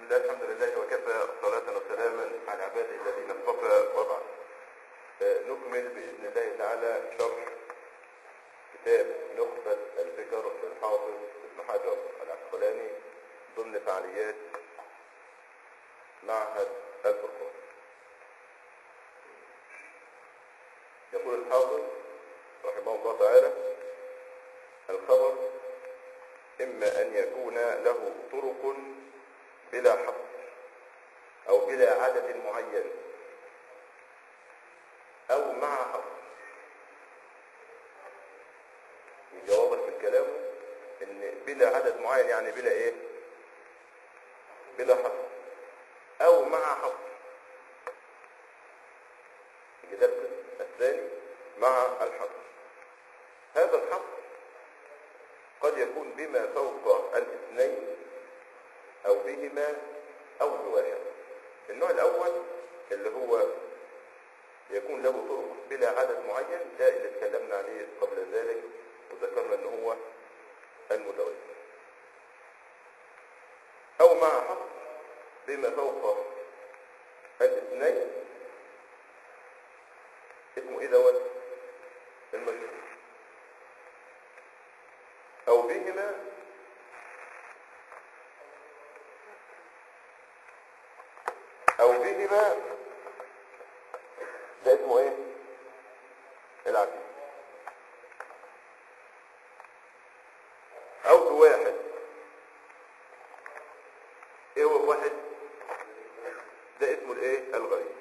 بسم الله الحمد لله وكفى صلاة وسلاما على عباده الذين اصطفى وبعد آه، نكمل بإذن الله تعالى شرح كتاب نخبة الفكر للحافظ ابن حجر العسقلاني ضمن فعاليات معهد الفرقان يقول الحافظ رحمه الله تعالى الخبر إما أن يكون له طرق بلا حصر أو بلا عدد معين أو مع حصر جوابك في الكلام إن بلا عدد معين يعني بلا إيه؟ بلا حصر أو مع حصر الكتاب الثاني مع الحصر هذا الحصر قد يكون بما فوق الاثنين او بهما او بواحد النوع الاول اللي هو يكون له طرق بلا عدد معين ده اللي اتكلمنا عليه قبل ذلك وذكرنا ان هو المتوسط او مع حصر بما فوق الاثنين اسمه ايه دوت المشهور او بهما او بهما ده اسمه ايه العكس او بواحد ايه هو واحد ده اسمه الايه الغريب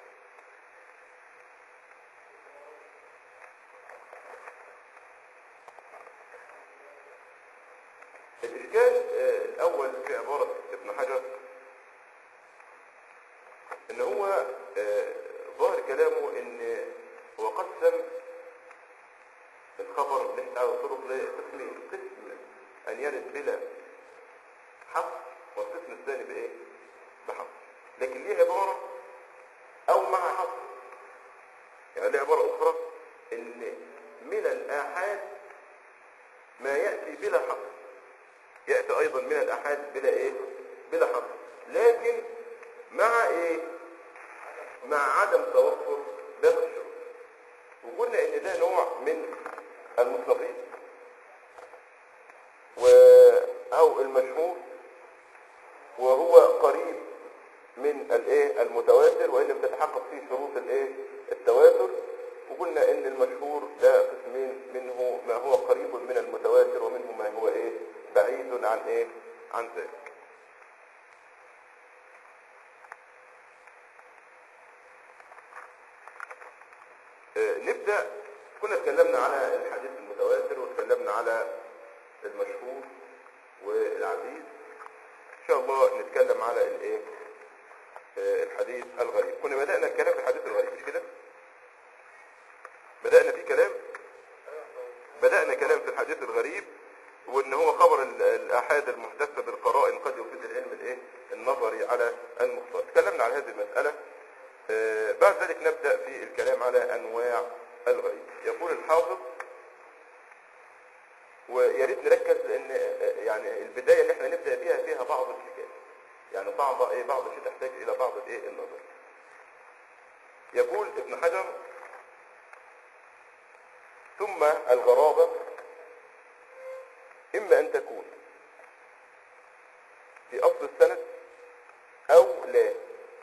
الإشكال آه، الأول في عبارة ابن حجر إن هو آه، ظاهر كلامه إن هو قسم الخبر اللي احنا على الطرق لقسمين قسم أن يرد بلا حق والقسم الثاني بإيه؟ بحق لكن ليه عبارة أو مع حق يعني ليه عبارة أخرى إن من الآحاد ما يأتي بلا حق يأتي أيضا من الأحاد بلا إيه بلا حصر لكن مع إيه مع عدم توفر باقي الشروط وقلنا إن ده نوع من المستفيد و أو المشهور وهو قريب من الايه المتواتر وان بتتحقق فيه شروط الايه التواتر وقلنا ان المشهور ده قسمين منه ما هو قريب من المتواتر ومنه ما هو ايه بعيد عن ايه عن ذلك آه، نبدأ كنا اتكلمنا على الحديث المتواتر واتكلمنا على المشهور والعزيز ان شاء الله نتكلم على الايه آه، الحديث الغريب كنا بدأنا الكلام في الحديث الغريب مش كده بدأنا فيه كلام بدأنا كلام في الحديث الغريب وان هو خبر ال- الاحاد المحدثه بالقرائن قد يفيد العلم الايه النظري على المختار تكلمنا على هذه المساله آه، بعد ذلك نبدا في الكلام على انواع الغريب يقول الحافظ ويا ريت نركز لان آه، يعني البدايه اللي احنا نبدا بيها فيها بعض الاشكال يعني بعض ايه بعض الشيء تحتاج الى بعض الايه النظر يقول ابن حجر ثم الغرابه إما أن تكون في أصل السند أو لا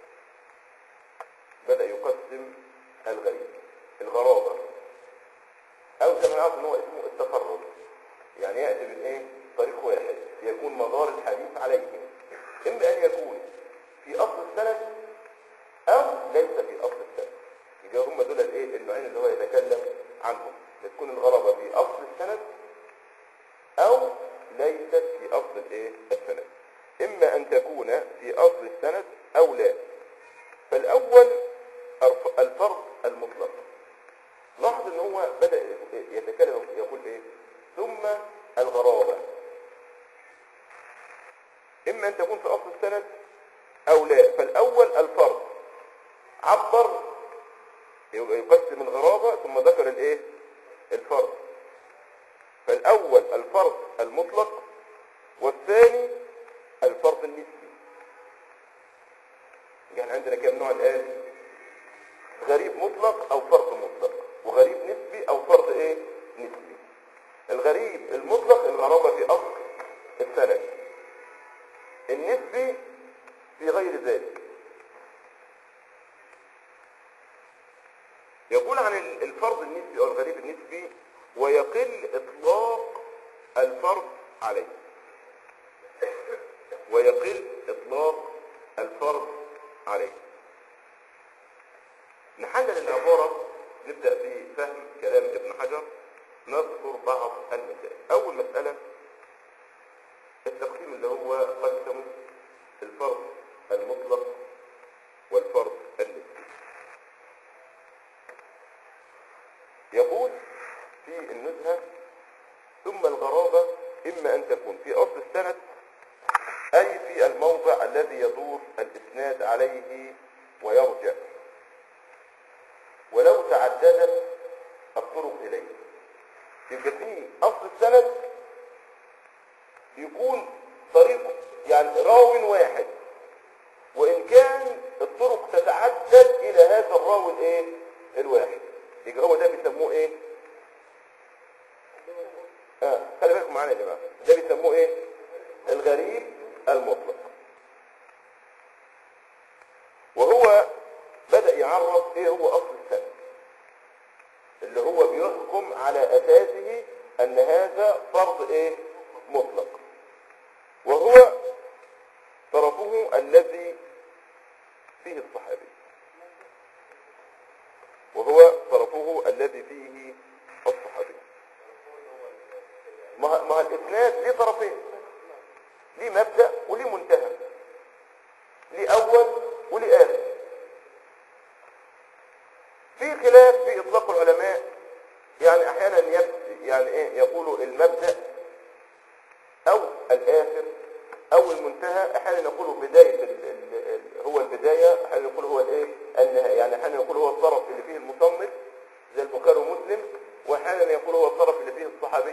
بدأ يقسم الغريب الغرابة أو زي ما نعرف إن هو اسمه التفرد يعني يأتي من إيه؟ طريق واحد يكون مدار الحديث عليه إما أن يكون في أصل السند أو ليس في أصل السند يبقى هم دول الإيه؟ النوعين اللي هو يتكلم عنهم بتكون الغرابة في أصل السند او ليست في اصل الايه السند اما ان تكون في اصل السند او لا فالاول الف- الفرض المطلق لاحظ ان هو بدا يتكلم يقول ايه ثم الغرابه اما ان تكون في اصل السند او لا فالاول الفرض عبر يقسم الغرابه ثم ذكر الايه الفرض فالأول الفرض المطلق والثاني الفرض النسبي الفرض عليه ويقل إطلاق الفرض عليه نحلل العبارة نبدأ بفهم كلام ابن حجر نذكر بعض المسائل أول مسألة التقسيم اللي هو قسم الفرض المطلق والفرض النسبي يقول في النزهة ثم الغرابة إما أن تكون في أصل السند أي في الموضع الذي يدور الإسناد عليه ويرجع ولو تعددت الطرق إليه يبقى في أصل السند يكون طريق يعني راو واحد وإن كان الطرق تتعدد إلى هذا الراوي الإيه؟ الواحد يبقى هو ده بيسموه إيه؟ آه خلي بالكم معانا يا جماعة ده بيسموه إيه؟ الغريب المطلق وهو بدأ يعرف إيه هو أصل السند اللي هو بيحكم على أساسه أن هذا فرض إيه؟ مطلق وهو طرفه الذي فيه الصحابي وهو طرفه الذي فيه الصحابي ما ما الاسناد ليه طرفين ليه مبدا وليه منتهى ليه اول وليه اخر في خلاف في اطلاق العلماء يعني احيانا يب يعني ايه يقولوا المبدا او الاخر او المنتهى احيانا يقولوا بدايه ال ال ال هو البدايه احيانا يقولوا هو الايه النهايه يعني احيانا يقولوا هو الطرف اللي فيه المصنف زي البخاري ومسلم واحيانا يقولوا هو الطرف اللي فيه الصحابي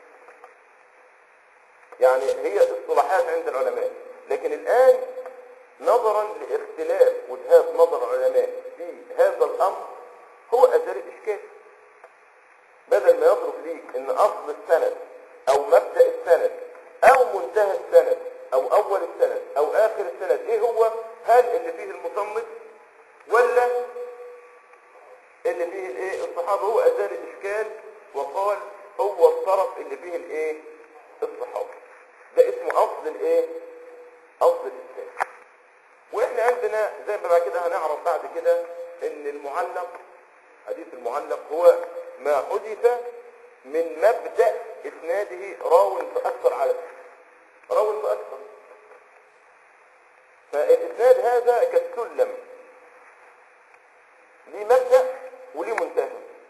يعني هي اصطلاحات عند العلماء لكن الان نظرا لاختلاف وجهات نظر العلماء في هذا الامر هو ازال الاشكال بدل ما يضرب ليك ان اصل السند او مبدا السند او منتهى السند او اول السند او اخر السند ايه هو هل اللي فيه المصنف ولا اللي فيه الايه الصحابه هو ازال الاشكال وقال هو الطرف اللي فيه الايه الصحابه ده اسمه اصل الايه اصل الاسلام واحنا عندنا زي ما بعد كده هنعرف بعد كده ان المعلق حديث المعلق هو ما حدث من مبدأ اسناده راو فأكثر على راو فأكثر فالاسناد هذا كالسلم ليه مبدأ وليه منتهى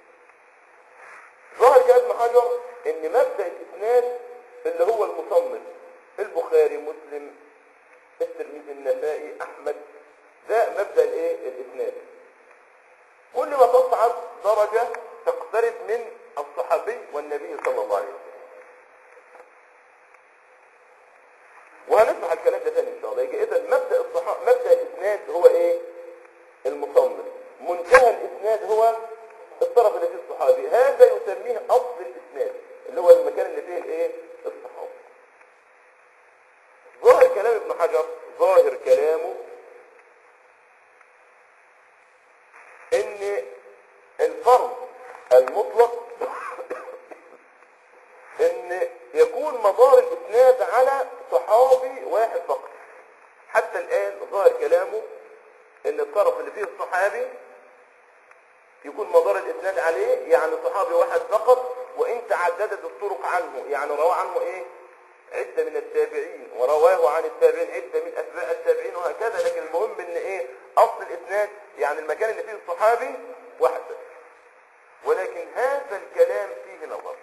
ظهر كابن حجر ان مبدأ الاسناد اللي هو المصنف البخاري مسلم الترمذي النسائي احمد ده مبدأ الايه الاسناد كل ما تصعد درجة تقترب من الصحابي والنبي صلى الله عليه وسلم وهنسمع الكلام ده تاني ان شاء الله يجي اذا مبدا الصحابه مبدا الاسناد هو ايه المصنف منتهى الاسناد هو الطرف اللي فيه الصحابي هذا يسميه اصل الاسناد اللي هو المكان اللي فيه الايه الصحابي ظاهر كلام ابن حجر ظاهر كلامه ان الفرض المطلق ان يكون مدار الاسناد على صحابي واحد فقط حتى الان ظاهر كلامه ان الطرف اللي فيه الصحابي يكون مدار الاسناد عليه يعني صحابي واحد فقط وان تعددت الطرق عنه يعني رواه عنه ايه عدة من التابعين ورواه عن التابعين عدة من أتباع التابعين وهكذا لكن المهم ان ايه اصل الاسناد يعني المكان اللي فيه الصحابي واحد بس ولكن هذا الكلام فيه نظر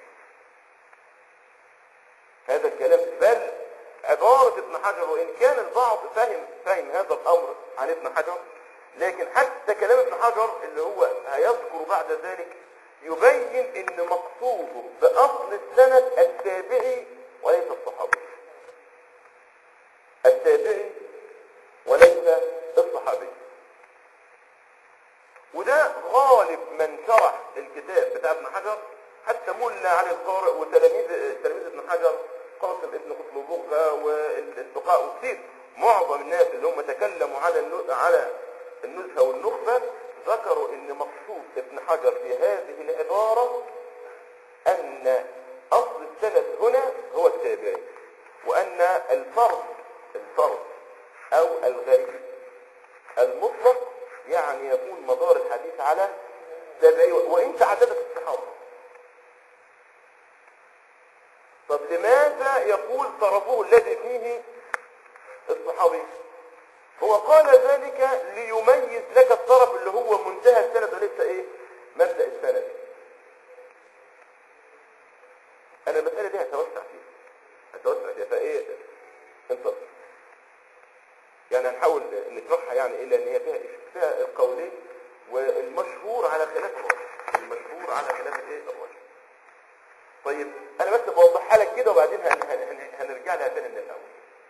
هذا الكلام بل عبارة ابن حجر وإن كان البعض فهم فهم هذا الأمر عن ابن حجر لكن حتى كلام ابن حجر اللي هو هيذكر بعد ذلك يبين ان مقصوده بأصل السند التابعي وليس الصحابي التابعي وليس الصحابي وده غالب من شرح الكتاب بتاع ابن حجر حتى ملا علي القارئ وتلاميذ تلاميذ ابن حجر قاسم ابن قطلبوغة والبقاء وكثير معظم الناس اللي هم تكلموا على النو- على النزهة والنخبة ذكروا ان مقصود ابن حجر في هذه العبارة ان اصل السند هنا الفرد الفرد او الغريب المطلق يعني يكون مدار الحديث على تابعي وان تعددت الصحابه طب لماذا يقول طرفه الذي فيه الصحابي هو قال ذلك ليميز لك الطرف اللي هو منتهى السند وليس ايه مبدأ السند انا المسألة دي هتوسع فيها هتوسع فيها فايه انتظر يعني هنحاول نشرحها يعني الى ان هي فيها فيها القولين والمشهور على خلاف الراجح المشهور على خلاف الايه الراجح طيب انا بس بوضحها لك كده وبعدين هن هن هن هنرجع لها تاني من الاول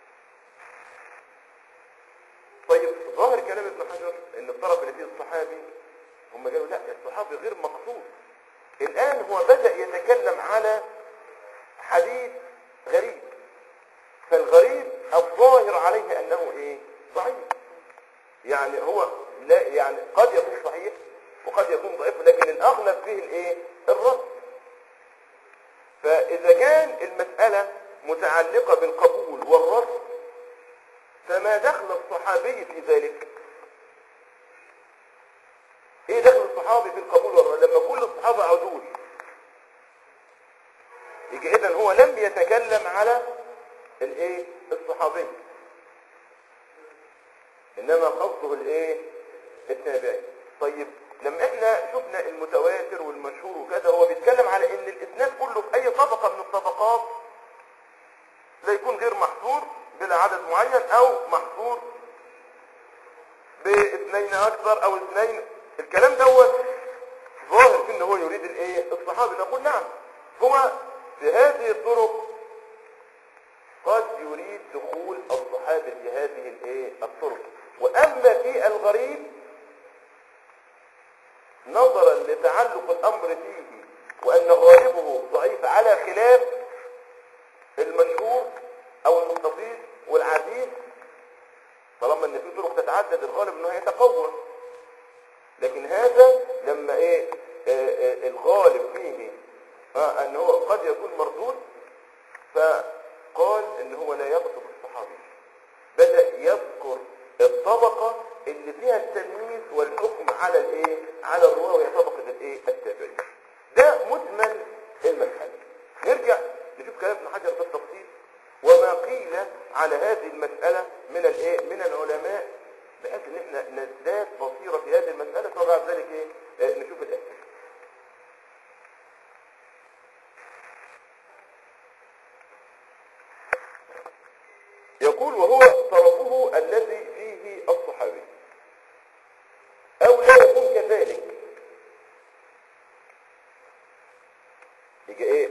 طيب ظاهر كلام ابن حجر ان الطرف اللي فيه الصحابي هم قالوا لا الصحابي غير مقصود الان هو بدأ يتكلم على حديث غريب فالغريب الظاهر عليه انه ايه ضعيف يعني هو لا يعني قد يكون صحيح وقد يكون ضعيف لكن الاغلب فيه الايه الرد فاذا كان المسألة متعلقة بالقبول والرد فما دخل الصحابي في ذلك ايه دخل الصحابي في القبول والرد لما كل الصحابة عدول يجي اذا هو لم يتكلم على الايه الصحابي انما قصده الايه التابعي طيب لما احنا شفنا المتواتر والمشهور وكذا هو بيتكلم على ان الاسناد كله في اي طبقة من الطبقات لا يكون غير محصور بلا عدد معين او محصور باثنين اكثر او اثنين الكلام دوت ظاهر في ان هو يريد الايه الصحابي نقول نعم هو في هذه الطرق قد يريد دخول الصحابة في هذه الايه الطرق واما في الغريب نظرا لتعلق الامر فيه وان غالبه ضعيف على خلاف المشهور او المستفيض والعزيز طالما ان في طرق تتعدد الغالب انه يتقوى لكن هذا لما ايه آه آه الغالب فيه آه ان هو قد يكون مردود فقال ان هو لا يقصد الصحابي بدأ يذكر الطبقة اللي فيها التمييز والحكم على الايه على الرواه وهي طبقة الايه التابعين ده مجمل المسألة نرجع نشوف كلام ابن حجر بالتفصيل وما قيل على هذه المسألة من الايه من العلماء بحيث ان احنا نزداد بصيرة في هذه المسألة ثم بعد ذلك ايه آه نشوف الأسئلة يقول وهو طرفه الذي فيه الصحابي او لا يكون كذلك يجي ايه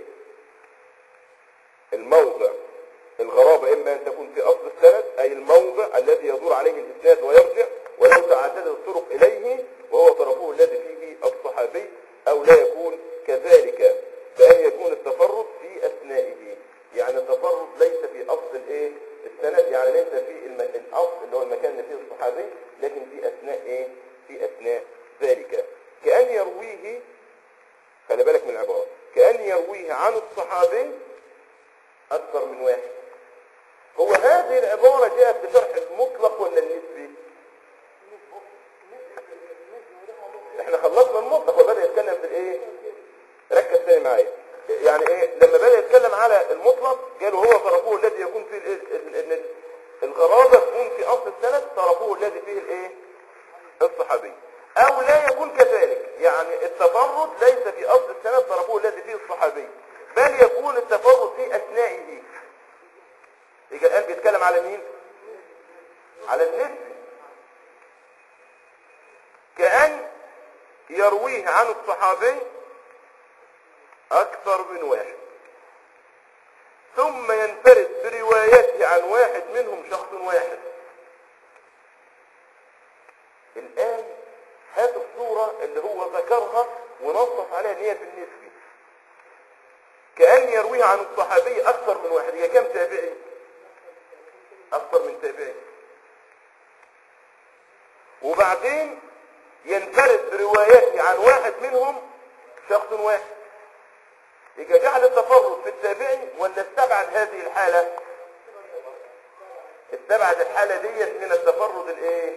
الموضع الغرابة اما ان تكون في اصل السند اي الموضع الذي يدور عليه الاسناد ويرجع ولو تعددت الطرق اليه وهو طرفه الذي فيه الصحابي او لا يكون كذلك بان يكون التفرد في اثنائه يعني التفرد ليس في اصل الايه السند يعني ليس في الم... الاصل اللي هو المكان اللي فيه الصحابي لكن في اثناء ايه في اثناء ذلك كأن يرويه خلي بالك من العبارة كأن يرويه عن الصحابي اكثر من واحد هو هذه العبارة جاءت بشرح المطلق ولا النسبي احنا خلصنا المطلق وبدأ يتكلم في الايه ركز تاني معايا يعني ايه لما بدأ يتكلم على المطلق قالوا هو طرفه الذي يكون فيه ال الغرابة تكون في اصل السند طرفه الذي فيه الايه الصحابي او لا يكون كذلك يعني التفرد ليس في اصل السند طرفه الذي فيه الصحابي بل يكون التفرد في اثنائه يجي الان بيتكلم على مين على النسب كأن يرويه عن الصحابي اكثر من واحد ثم ينفرد بروايته عن واحد منهم شخص واحد الان هات الصورة اللي هو ذكرها ونصف عليها ان هي في النسبي كأن يرويها عن الصحابي اكثر من واحد هي كم تابعي اكثر من تابعي وبعدين ينفرد بروايته عن واحد منهم شخص واحد يبقى جعل التفرد في التابعي ولا استبعد هذه الحالة استبعد الحالة ديت من التفرد الايه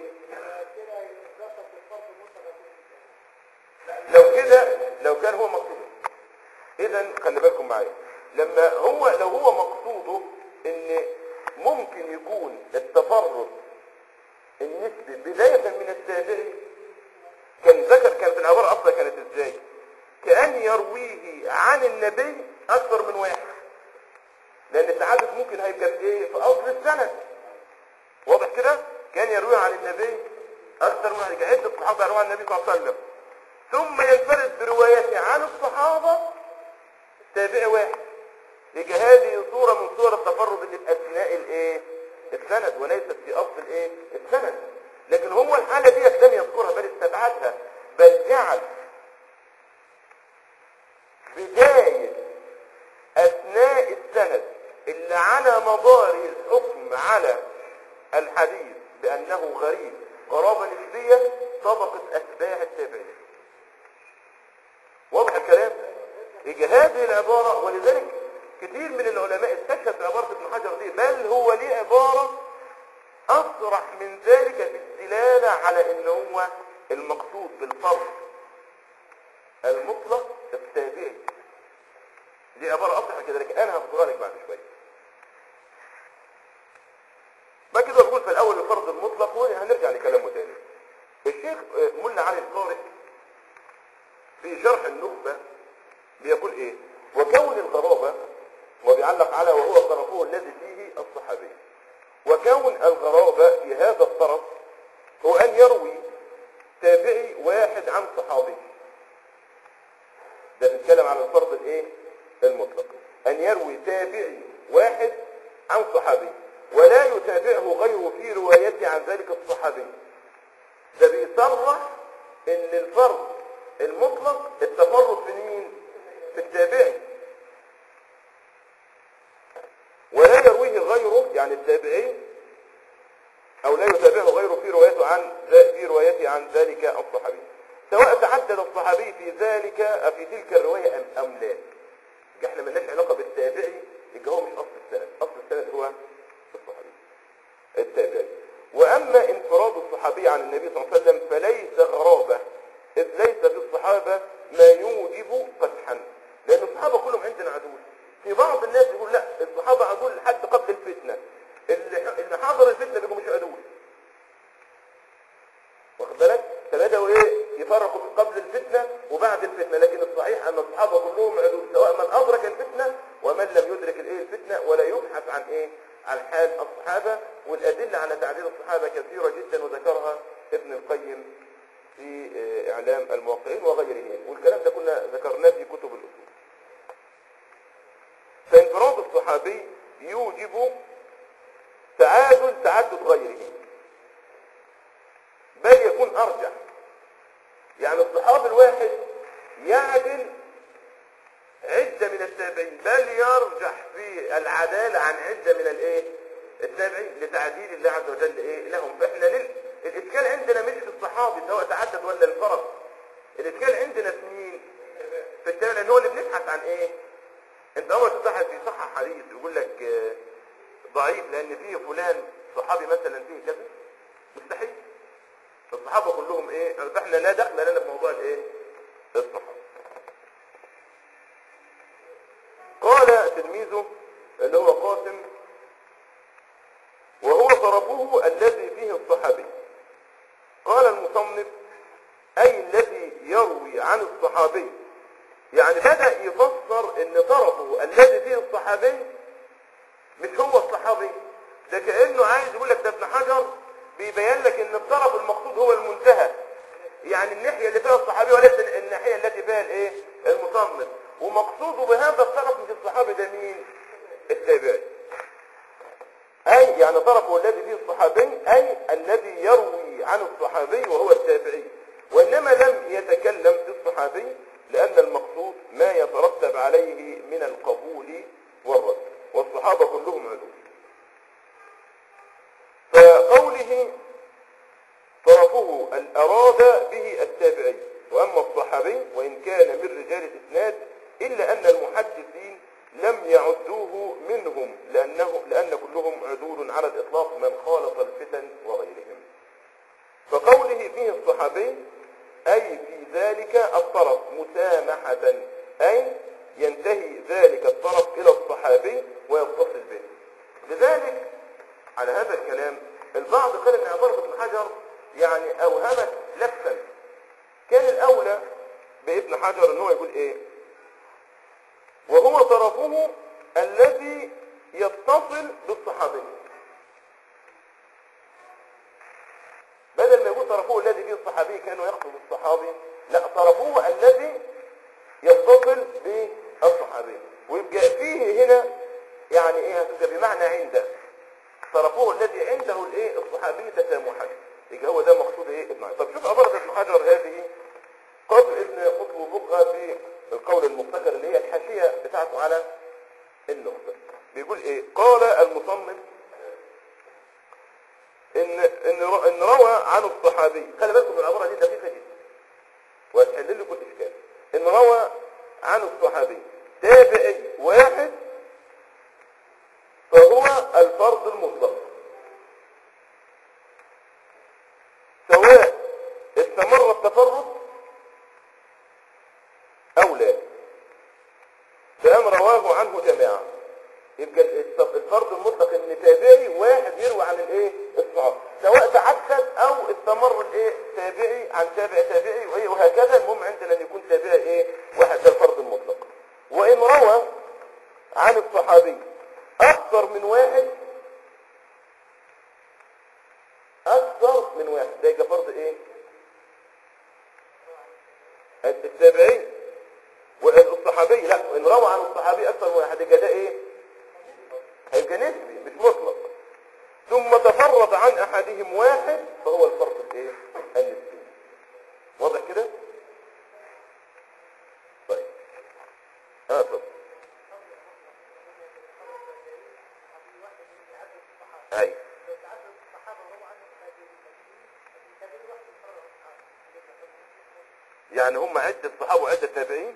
لو كده لو كان هو مقصوده اذا خلي بالكم معايا لما هو لو هو مقصوده ان ممكن يكون التفرد النسبي بداية من التابعي كان ذكر كانت العبارة اصلا كانت ازاي كأن يرويه عن النبي اكثر من واحد لان التعدد ممكن هيبقى في ايه في اصل السند واضح كده كان يرويه عن النبي اكثر من واحد عدة الصحابة يروها عن النبي صلى الله عليه وسلم ثم ينفرد بروايته عن الصحابة تابع واحد يبقى هذه صورة من صور التفرد اللي في اثناء الايه السند وليست في اصل الايه السند لكن هو الحالة دي لم يذكرها بل استبعدها بل جعل بداية اثناء السند اللي على مدار الحكم على الحديث بانه غريب قرابة نسبية طبقة اتباع التابعين واضح الكلام يجي هذه العبارة ولذلك كثير من العلماء استشهد بعبارة ابن حجر دي بل هو ليه عبارة أصرح من ذلك في الدلالة على ان هو المقصود بالفرض المطلق التابعي دي عبارة أصرح من كده لكن أنا هذكرها لك بعد شوية ما كده بقول في الأول الفرض المطلق وهنرجع لكلامه تاني الشيخ ملا علي القارئ في شرح النخبة بيقول ايه وكون الغرابة وبيعلق على وهو طرفه الذي فيه الصحابي وكون الغرابة في هذا الطرف هو ان يروي تابعي واحد عن صحابي ده بيتكلم عن الفرض الايه المطلق ان يروي تابعي واحد عن صحابي ولا يتابعه غيره في روايته عن ذلك الصحابي ده بيصرح ان الفرض المطلق التفرد في مين في التابعي ولا يرويه غيره يعني التابعي او لا يتابعه غيره في روايته عن في روايته عن ذلك الصحابي سواء تعدد الصحابي في ذلك في تلك الرواية ام ام لا يبقى احنا ملناش علاقة بالتابعي يبقى هو مش اصل السند اصل السند هو الصحابي التابعي واما انفراد الصحابي عن النبي صلى الله عليه وسلم فليس غرابة اذ ليس في الصحابة ما يوجب قدحا لان الصحابة كلهم عندنا عدول في بعض الناس يقول لا الصحابة عدول لحد قبل الفتنة اللي اللي حضر الفتنة بيقولوا مش عدول واخد بالك فبدأوا ايه يفرقوا قبل الفتنة وبعد الفتنة لكن الصحيح ان الصحابة كلهم عدول سواء من ادرك الفتنة ومن لم يدرك الايه الفتنة ولا يبحث عن ايه عن حال الصحابة والادلة على تعديل الصحابة كثيرة جدا وذكرها ابن القيم في اعلام الموقعين وغيرهم والكلام ده كنا ذكرناه في كتب الاصول فانفراد الصحابي يوجب تعادل تعدد غيره بل يكون ارجح يعني الصحابي الواحد يعدل عدة من التابعين بل يرجح في العدالة عن عدة من الايه التابعين لتعديل الله عز وجل ايه لهم فاحنا لل... الاشكال عندنا مش في الصحابي سواء تعدد ولا انفرد الاشكال عندنا في مين في التابع لان هو اللي بنبحث عن ايه انت اول تصحح في صحح حديث يقول لك آه، ضعيف لان فيه فلان صحابي مثلا فيه كذا مستحيل الصحابه كلهم ايه فاحنا لا دخل لنا في موضوع الايه الصحابه قال تلميذه اللي هو قاسم وهو طرفه الذي فيه الصحابي قال المصنف أي الذي يروي عن الصحابي يعني بدأ يفسر ان طرفه الذي فيه الصحابي مش هو الصحابي ده كأنه عايز يقول لك ده ابن حجر بيبين لك ان الطرف المقصود هو المنتهى يعني الناحية اللي فيها الصحابي وليس الناحية التي فيها الايه المصنف ومقصوده بهذا الطرف مش الصحابي ده مين التابعي أي يعني طرفه الذي فيه الصحابي أي الذي يروي عن الصحابي وهو التابعي وإنما لم يتكلم في الصحابي لأن المقصود ما يترتب عليه من القبول والرد والصحابة كلهم عدول فقوله طرفه الأراد به التابعي وأما الصحابي وإن كان من رجال الإسناد إلا أن المحدثين لم يعدوه منهم لأنه لأن كلهم عدول على الإطلاق إطلاق من خالط الفتن وغيرهم فقوله فيه الصحابي أي في ذلك الطرف مسامحة أي ينتهي ذلك الطرف إلى الصحابي ويتصل به لذلك على هذا الكلام البعض قال ان عبارة ابن حجر يعني اوهمت لفا كان الاولى بابن حجر ان هو يقول ايه وهو طرفه الذي يتصل بالصحابي بدل ما يقول طرفه الذي به الصحابي كانه يقصد الصحابي لا طرفه الذي يتصل بالصحابي ويبقى فيه هنا يعني ايه هتبقى بمعنى عنده طرفه الذي عنده الايه الصحابي تسامحا يبقى هو ده مقصود ايه ابن حجر طب شوف عباره ابن حجر هذه قال ابن قطب البقعه في القول المبتكر اللي هي الحاشيه بتاعته على النقطه بيقول ايه قال المصنف ان ان رو- ان روى عن الصحابي خلي بالكم من العباره دي دقيقه جدا وهتحل لكم الاشكال ان روى عن الصحابي تابعي واحد فهو الفرض المطلق سواء استمر التفرد او لا فقام رواه عنه جماعه يبقى الت- الفرض المطلق ان تابعي واحد يروي عن الايه الصحابه سواء تعدد او استمر الايه تابعي عن تابع تابعي وايه وهكذا المهم عندنا ان يكون تابعي ايه واحد ده الفرض المطلق وان روى عن الصحابي اكثر من واحد اكثر من واحد ده يبقى فرض ايه التابعي والصحابي لا ان روى عن الصحابي اكثر من واحد يبقى ده ايه هيبقى نسبي مش مطلق ثم تفرد عن احدهم واحد فهو الفرق الايه النسبي واضح كده طيب اه طب اي يعني هم عدة صحابة وعدة تابعين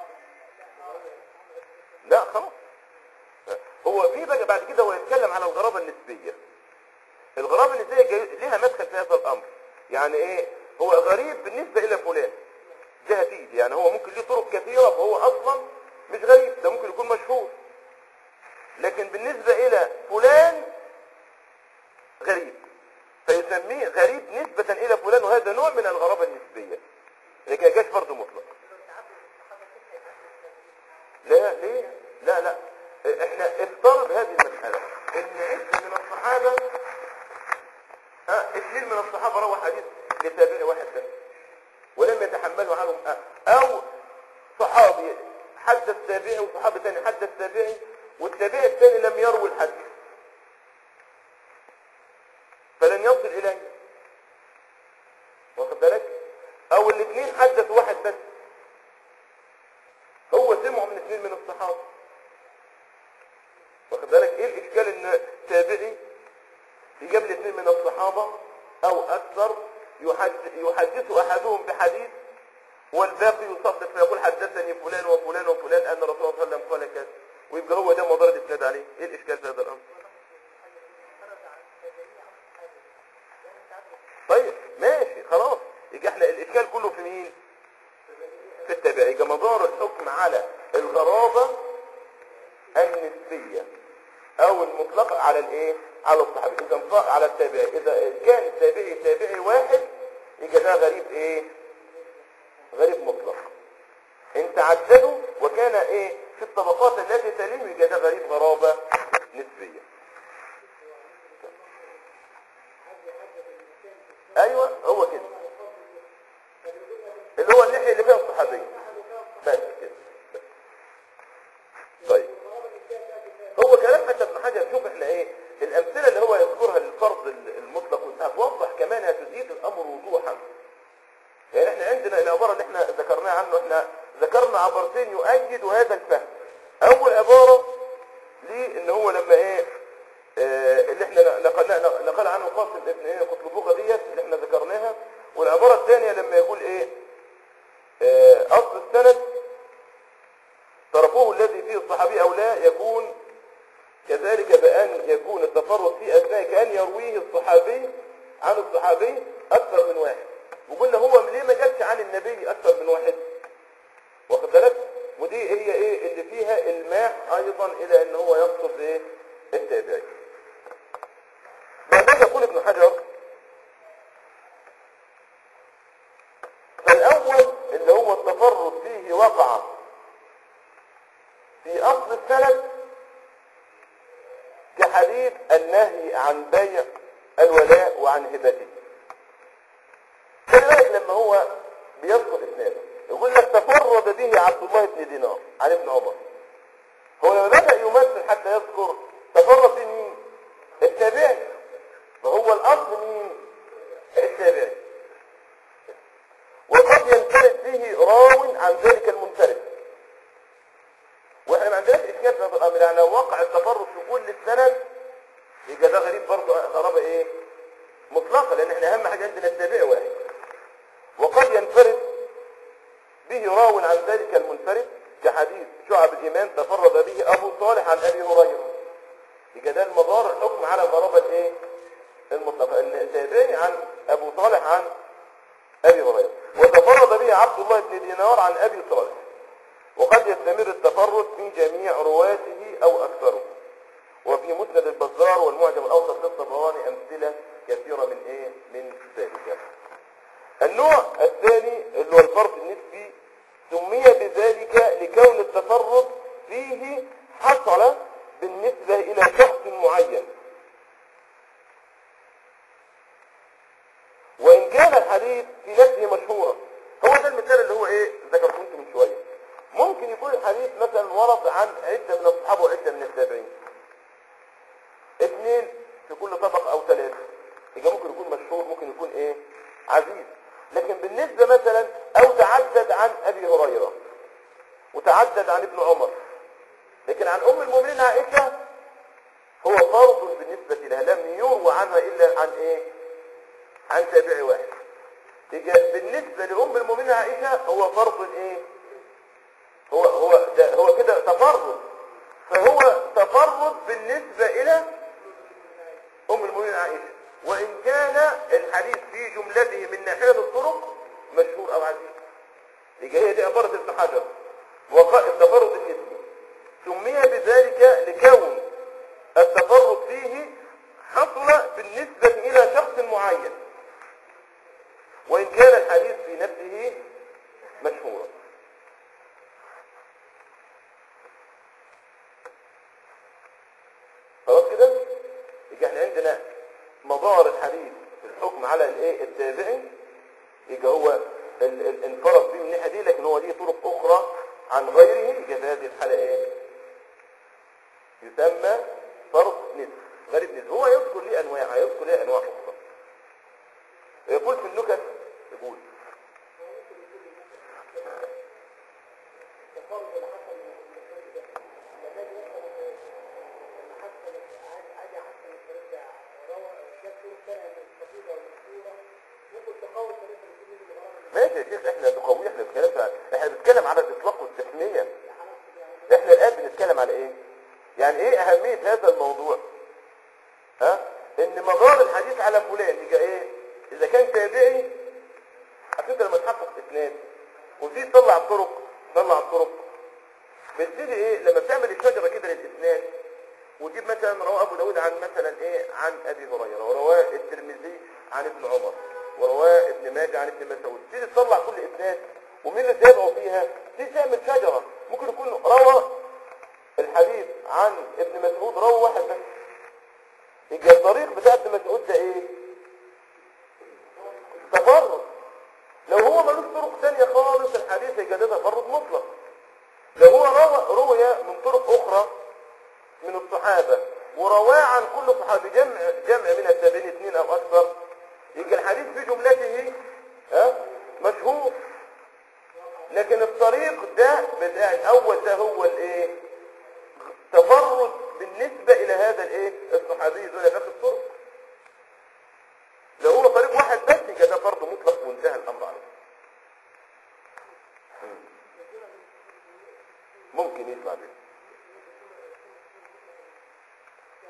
لا خلاص هو في بقى بعد كده هو يتكلم على الغرابة النسبية الغرابة النسبية جاي- ليها مدخل في هذا الأمر يعني إيه هو غريب بالنسبة إلى فلان ده هتيجي يعني هو ممكن ليه طرق كثيرة فهو أصلا مش غريب ده ممكن يكون مشهور لكن بالنسبة إلى فلان غريب فيسميه غريب نسبة إلى فلان وهذا نوع من الغرابة النسبية لكن جاش فرد مطلق لا ليه لا لا احنا افترض هذه المسألة ان عدة من الصحابة ها اثنين من الصحابة روى حديث لتابعي واحد بس ولم يتحملوا عنهم اه او صحابي حدث تابعي وصحابي ثاني حدث تابعي والتابعي الثاني لم يروي الحديث فلن يصل اليه واخد بالك او الاثنين حدثوا واحد بس هو سمعوا من اثنين من الصحابه واخد بالك ايه الاشكال ان تابعي يجيب لي اثنين من الصحابه او اكثر يحدث, يحدث احدهم بحديث والباقي يصدق فيقول حدثني فلان وفلان وفلان ان الرسول صلى الله عليه وسلم قال كذا ويبقى هو ده مضاد الاسناد عليه ايه الاشكال في هذا الامر طيب ماشي خلاص يبقى احنا الاشكال كله في مين في التابعي يبقى مدار الحكم على الغرابة النسبية او المطلقة على الايه على الصحابي اذا انطلق على التابعي اذا كان التابعي تابعي واحد يبقى ده غريب ايه غريب مطلق ان تعددوا وكان ايه في الطبقات التي تليه يبقى ده غريب غرابة نسبية ايوه هو كده اللي هو الناحية اللي فيها الصحابية بس كده بس. طيب هو كلام حتى ابن حجر شوف احنا ايه الامثله اللي هو يذكرها للفرض المطلق هتوضح كمان هتزيد الامر وضوحا يعني احنا عندنا العباره اللي احنا ذكرناها عنه احنا ذكرنا عبارتين يؤيد هذا الفهم اول عباره ليه ان هو لما ايه آه اللي احنا نقلنا نقل عنه قاسم ابن ايه قطلبوغه ديت اللي احنا ذكرناها والعباره الثانيه لما يقول ايه آه اصل السند طرفه الذي فيه الصحابي او لا يكون كذلك وذلك بأن يكون التفرد في أثناء كأن يرويه الصحابي عن الصحابي أكثر من واحد وقلنا هو ليه ما جابش عن النبي أكثر من واحد واخد بالك ودي هي ايه اللي فيها الماح ايضا الى ان هو يقصد ايه التابعي بعدين يقول ابن حجر فالاول اللي هو التفرد فيه وقع في اصل السند كحديث النهي عن بيع الولاء وعن هبته خلي بالك لما هو بيذكر اسناده يقول لك تفرد به عبد الله بن دينار عن ابن عمر هو لما بدأ يمثل حتى يذكر تفرد به مين؟ التابعي فهو الأصل مين؟ التابعي وقد ينفرد به راو عن ذلك المنفرد واحنا ما عندناش اشكال في الامر يعني لو وقع التفرد في كل السند يبقى ده غريب برضه غرابه ايه؟ مطلقه لان احنا اهم حاجه عندنا التابعي واحد وقد ينفرد به راو عن ذلك المنفرد كحديث شعب الإيمان تفرد به أبو صالح عن أبي هريرة يبقى ده المدار الحكم على الغرابة الإيه؟ المطلقة التابعي عن أبو صالح عن أبي هريرة وتفرد به عبد الله بن دينار عن أبي صالح وقد يستمر التفرد في جميع رواته أو أكثره وفي مسند البزار والمعجم الأوسط للطبراني أمثلة كثيرة من إيه؟ من ذلك النوع الثاني اللي هو الفرق النسبي سمي بذلك لكون التفرد فيه حصل بالنسبة إلى شخص معين وإن كان الحديث في نفسه مشهورا هو ده المثال اللي هو إيه ذكرته أنت من شوية ممكن يكون الحديث مثلا ورد عن عدة من الصحابة وعدة من التابعين اثنين في كل طبق أو ثلاثة يبقى ممكن يكون مشهور ممكن يكون إيه عزيز لكن بالنسبة مثلا او تعدد عن ابي هريرة وتعدد عن ابن عمر لكن عن ام المؤمنين عائشة هو فرض بالنسبة لها لم يروى عنها الا عن ايه عن تابع واحد يبقى بالنسبة لام المؤمنين عائشة هو فرض ايه هو هو ده هو كده تفرد فهو تفرد بالنسبة الى ام المؤمنين عائشة وإن كان الحديث في جملته من ناحية الطرق مشهور أو عزيز يبقى هي دي عبارة ابن حجر وقاء التفرد النسبي سمي بذلك لكون التفرد فيه حصل بالنسبة إلى شخص معين وإن كان الحديث في نفسه مشهورا خلاص كده يبقى احنا عندنا مدار الحديث في الحكم على الايه التابعي يبقى هو ال- ال- انفرد به من الناحيه دي لكن هو ليه طرق اخرى عن غيره يبقى في هذه الحاله ايه يسمى فرض نسب غريب نسب هو يذكر ليه انواع يذكر ليه انواع اخرى يقول في النكت يقول ماشي يا شيخ احنا نقوي احنا بنتكلم احنا بنتكلم على الاطلاق والتسميه احنا الان بنتكلم على ايه يعني ايه اهميه هذا الموضوع ها ان مدار الحديث على فلان يبقى ايه اذا كان تابعي عشان انت لما تحقق اسناد وتيجي تطلع الطرق تطلع الطرق بتبتدي ايه لما بتعمل الشجره كده للاسناد وتجيب مثلا رواه ابو داود عن مثلا ايه عن ابي هريره ورواه الترمذي عن ابن عمر ورواه ابن ماجه عن ابن مسعود تيجي تطلع كل اسناد ومين اللي تابعه فيها تيجي تعمل شجره ممكن يكون روى الحديث عن ابن مسعود روى واحد بس يبقى الطريق بتاع ابن مسعود ده ايه تفرد لو هو ملوش طرق تانية خالص الحديث يبقى ده تفرد مطلق لو هو روى روي من طرق اخرى من الصحابة ورواه عن كل صحابي جمع جمع من التابعين اثنين او اكثر يبقى الحديث في جملته ها مشهور لكن الطريق ده بتاع الاول ده هو الايه تفرد بالنسبة الى هذا الايه الصحابي دول باقي الطرق لو هو طريق واحد بس يبقى ده فرض مطلق وانتهى الامر عليه ممكن يسمع به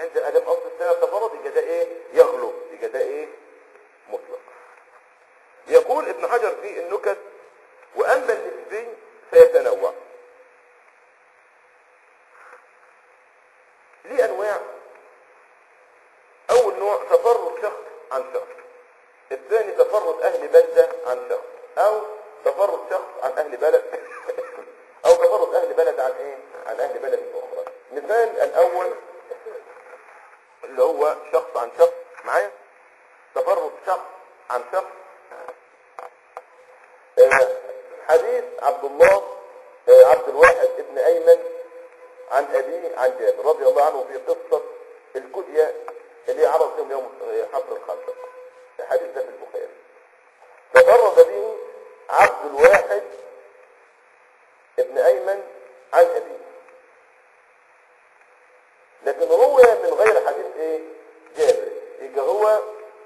انت ادام اصل السنه تفرد يبقى ده ايه يغلب يبقى ده ايه مطلق يقول ابن حجر في النكت واما النسبي فيتنوع ليه انواع اول نوع تفرد شخص عن شخص الثاني تفرد اهل بلده عن شخص او تفرد شخص عن اهل بلد او تفرد اهل بلد عن ايه عن اهل بلد اخرى مثال الاول اللي هو شخص عن شخص معايا تفرد شخص عن شخص آه، حديث عبد الله آه، عبد الواحد ابن ايمن عن ابيه عن جابر رضي الله عنه في قصه الكديه اللي عرض فيهم يوم آه، حفر الخندق الحديث ده في البخاري تفرد به عبد الواحد ابن ايمن عن ابيه لكن روي من غير حديث ايه جابر يبقى هو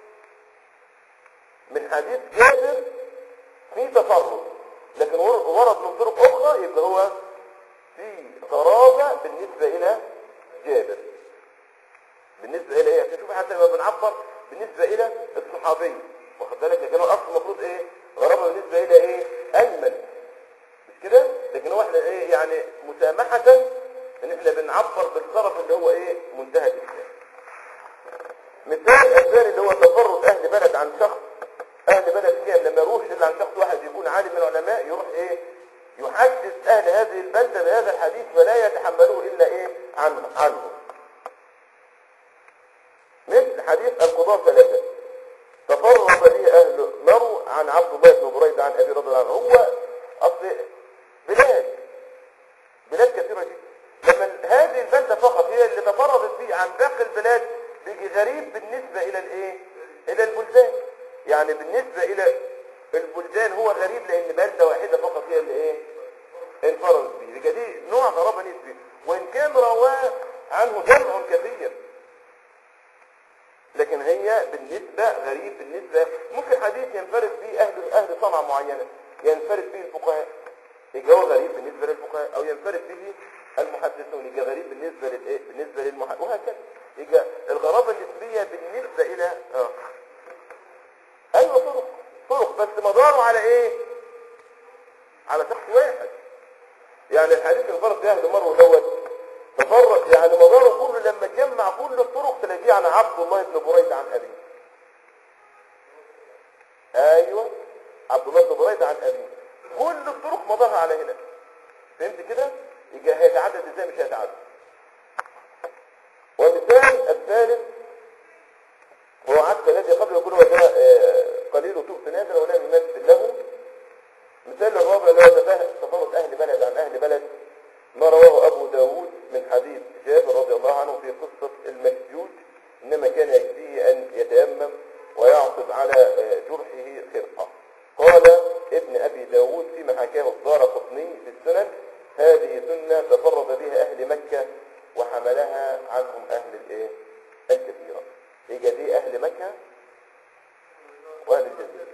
من حديث جابر في تفرد لكن ور- ورد من طرق اخرى يبقى هو في غرابة بالنسبة الى جابر بالنسبة الى ايه عشان شوف حتى لما بنعبر بالنسبة الى الصحابي واخد بالك لكن هو اصلا المفروض ايه غرابة بالنسبة الى ايه ايمن مش كده لكن هو احنا ايه يعني مسامحة ان احنا بنعبر بالطرف اللي هو ايه منتهى الاسلام مثال الثاني اللي هو تفرد اهل بلد عن شخص اهل بلد كام لما يروح الا عن شخص واحد يكون عالم من العلماء يروح ايه يحدث اهل هذه البلده بهذا الحديث فلا يتحملوه الا ايه عنه عنه مثل حديث القضاة ثلاثة تفرد به اهل مرو عن عبد الله بن بريدة عن ابي رضي الله عنه هو اصل بلاد بلاد كثيرة جدا لما هذه البلدة فقط هي اللي تفرضت فيه عن باقي البلاد بيجي غريب بالنسبة إلى الإيه؟ إلى البلدان يعني بالنسبة إلى البلدان هو غريب لأن بلدة واحدة فقط هي اللي إيه؟ انفردت به يبقى دي نوع غرابة نسبي وإن كان رواه عنه جمع كثير لكن هي بالنسبة غريب بالنسبة ممكن حديث ينفرد به أهل أهل صنعة معينة ينفرد به الفقهاء يبقى هو غريب بالنسبة للفقهاء أو ينفرد به المحدثون يبقى غريب بالنسبة للإيه بالنسبة للمحدث وهكذا يبقى الغرابة النسبية بالنسبة إلى آه. أيوة طرق طرق بس مداره على إيه على شخص واحد يعني الحديث الفرد ده أهل مروه دوت تفرق يعني مداره كله لما تجمع كل الطرق تلاقيه عن عبد الله بن بريدة عن أبيه ايوه عبد الله بن بريدة عن ابيه كل الطرق مضاها على هنا فهمت كده يبقى هيتعدد ازاي مش هيتعدد والمثال الثالث هو عكس الذي قبل يقول وجاء آه، قليل طوف نادر ولم يمثل له مثال الرابع اللي هو تفاهم تفاوت اهل بلد عن اهل بلد ما رواه ابو داود من حديث جابر رضي الله عنه في قصة المسجود انما كان يكفيه ان يتيمم ويعصب على آه، جرحه خرقة قال ابن ابي داود فيما حكاه الدار قطني في السنن هذه سنة تفرد بها اهل مكة وحملها عنهم اهل الايه الجزيرة يبقى دي اهل مكة واهل الجزيرة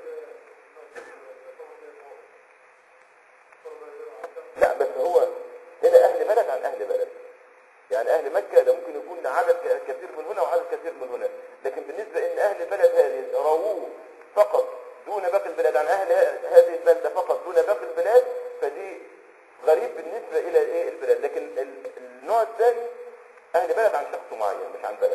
لا بس هو هنا اهل بلد عن اهل بلد يعني اهل مكة ده ممكن يكون عدد ك- كثير من هنا وعدد كثير من هنا لكن بالنسبة ان اهل البلد هذه رووه فقط دون باقي البلاد عن اهل ه- هذه البلدة فقط دون باقي البلاد فدي غريب بالنسبة الى ايه البلاد لكن ال- النوع الثاني اهل بلد عن شخص معين مش عن بلد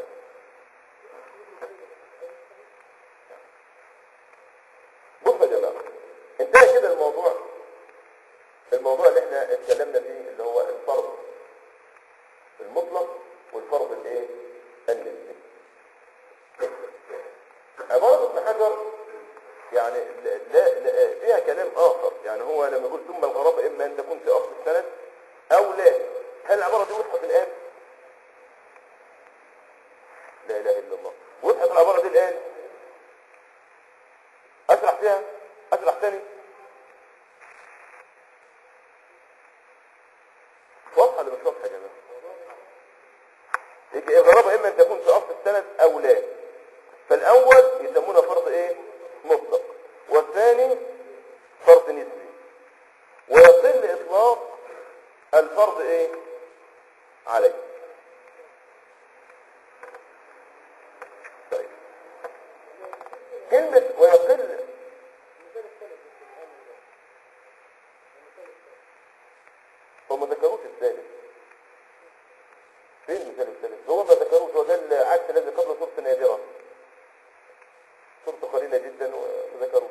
بص يا جماعة انتهى كده الموضوع الموضوع اللي احنا اتكلمنا فيه اللي هو الفرض المطلق والفرض الايه النسبي عبارة ابن حجر يعني لا لا لا فيها كلام اخر يعني هو لما يقول ثم الغرابة اما ان تكون في اصل السند او لا هل العبارة دي وضحت الان لا اله الا الله وضحت العبارة دي الان اشرح فيها اشرح ثاني واضحة ولا مش واضحة يا جماعة يبقى الغرابة اما ان تكون في اصل السند او لا فالاول يسمونه فرض ايه مطلق والثاني فرض نسبي ويقل اطلاق الفرض ايه عليه كلمة ويقل هم ما ذكروش الثالث فين المثال الثالث هو ما ذكروش هو ده العكس الذي قبل صورة نادرة صورته قليلة جدا وما ذكروش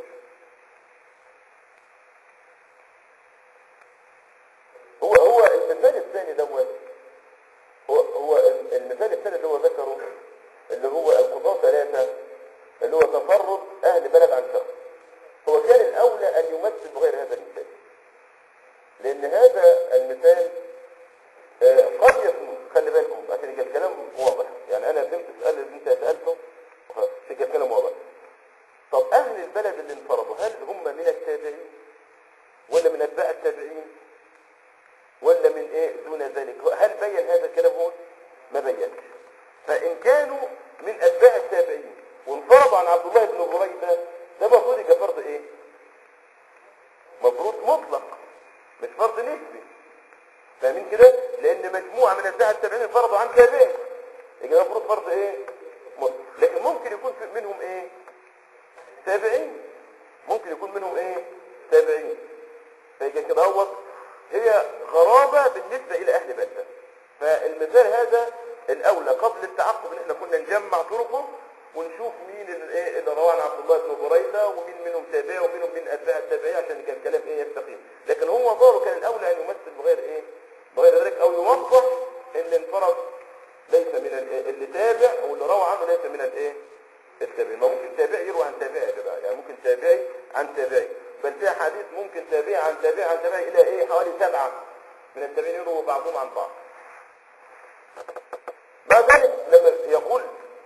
هو هو المثال الثاني دوت هو هو المثال الثاني اللي هو ذكره اللي هو القضاة ثلاثة اللي هو تفرد أهل بلد عن شخص هو كان الأولى أن يمثل بغير هذا المثال لأن هذا المثال آه، قد يكون خلي بالكم عشان يبقى الكلام واضح يعني أنا فهمت السؤال اللي أنت سألته عشان يبقى الكلام واضح طب أهل البلد اللي انفرضوا هل هم من التابعين ولا من أتباع التابعين ولا من ايه دون ذلك هل بين هذا الكلام هون ما بينش فان كانوا من اتباع التابعين وانفرضوا عن عبد الله بن بريده ده المفروض يبقى فرض ايه مفروض مطلق مش فرض نسبي فاهمين كده لان مجموعه من اتباع التابعين انفرضوا عن تابعين يبقى المفروض فرض ايه مطلق لكن ممكن يكون في منهم ايه تابعين ممكن يكون منهم ايه تابعين فيجي كده هو هي غرابة بالنسبة إلى أهل بلدة فالمثال هذا الأولى قبل التعقب إن احنا كنا نجمع طرقه ونشوف مين اللي, إيه اللي رواه عن عبد الله بن بريدة ومين منهم تابعي ومنهم من أتباع التابعين عشان كان الكلام إيه يستقيم لكن هو ظاهره كان الأولى أن يمثل بغير إيه بغير ذلك أو يوضح إن انفرد ليس من ال- اللي تابع أو اللي روى عنه ليس من الإيه التابعين ما ممكن تابعي يروى عن تابعي يا جماعة يعني ممكن تابعي عن تابعي بل فيها حديث ممكن تابعي عن تابعي عن تابعي إلى إيه حوالي سبعة من التابعين يرووا بعضهم عن بعض بعد ذلك لما يقول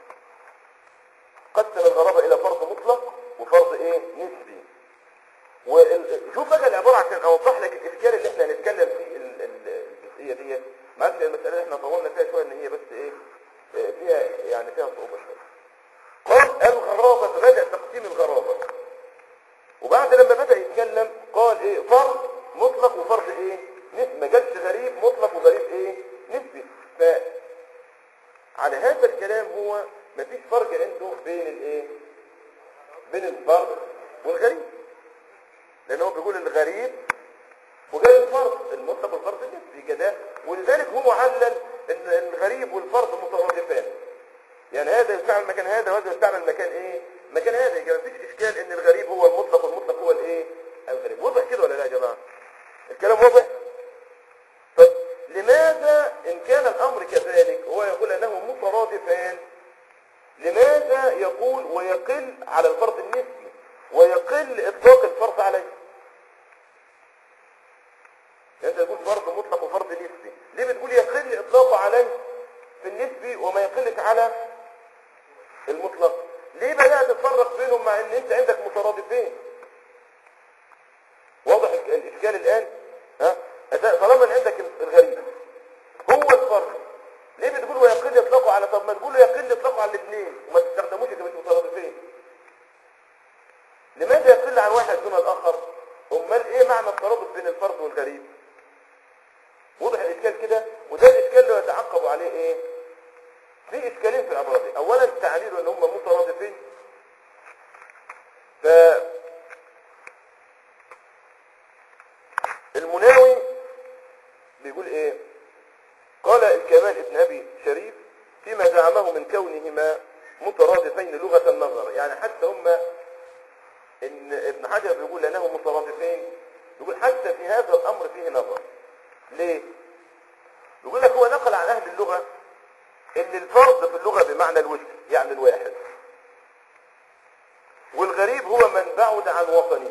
قسم الغرابة إلى فرض مطلق وفرض إيه نسبي وشوف بقى العبارة عشان أوضح لك الإشكال اللي إحنا هنتكلم فيه ال- ال- الجزئية ديت معلش المسألة اللي إحنا طولنا فيها شوية إن هي بس إيه آه، فيها يعني فيها صعوبة شوية قال الغرابة بدأ تقسيم الغرابة وبعد لما بدأ يتكلم قال ايه فرض مطلق وفرض ايه نسبي ما جالش غريب مطلق وغريب ايه نسبي ف على هذا الكلام هو مفيش فرق عنده بين الايه بين الفرد والغريب لان هو بيقول الغريب وجاي الفرد المطلق والفرد النسبي كده ولذلك هو علل ان الغريب والفرد مترادفان يعني هذا يستعمل مكان هذا وهذا يستعمل مكان ايه مكان هذا يبقى مفيش اشكال ان الغريب هو المطلق والمطلق هو الايه الغريب واضح كده ولا لا يا جماعه الكلام واضح طب لماذا ان كان الامر كذلك هو يقول انه مترادفان لماذا يقول ويقل على الفرض النسبي ويقل اطلاق الفرض عليه يعني انت تقول فرض مطلق وفرض نسبي ليه بتقول يقل اطلاقه عليه في النسبي وما يقلش على المطلق ليه بدأت تفرق بينهم مع ان انت عندك مترادفين واضح ال- الاشكال الان ها أت- طالما ان عندك الغريب هو الفرق ليه بتقول ويقل اطلاقه على طب ما تقول يقل اطلاقه على الاثنين وما تستخدموش كمش مترادفين لماذا يقل عن واحد دون الاخر امال ايه معنى الترادف بين الفرد والغريب وضح الاشكال كده وده الاشكال اللي يتعقب عليه ايه في اشكالين في العباره دي اولا تعليل ان هم مترادفين ف المناوي بيقول ايه قال الكمال ابن ابي شريف فيما زعمه من كونهما مترادفين لغة النظر يعني حتى هم ان ابن حجر بيقول انهم مترادفين يقول حتى في هذا الامر فيه نظر ليه يقول لك هو نقل عن اهل اللغة ان الفرد في اللغة بمعنى الوجه يعني الواحد والغريب هو من بعد عن وطنه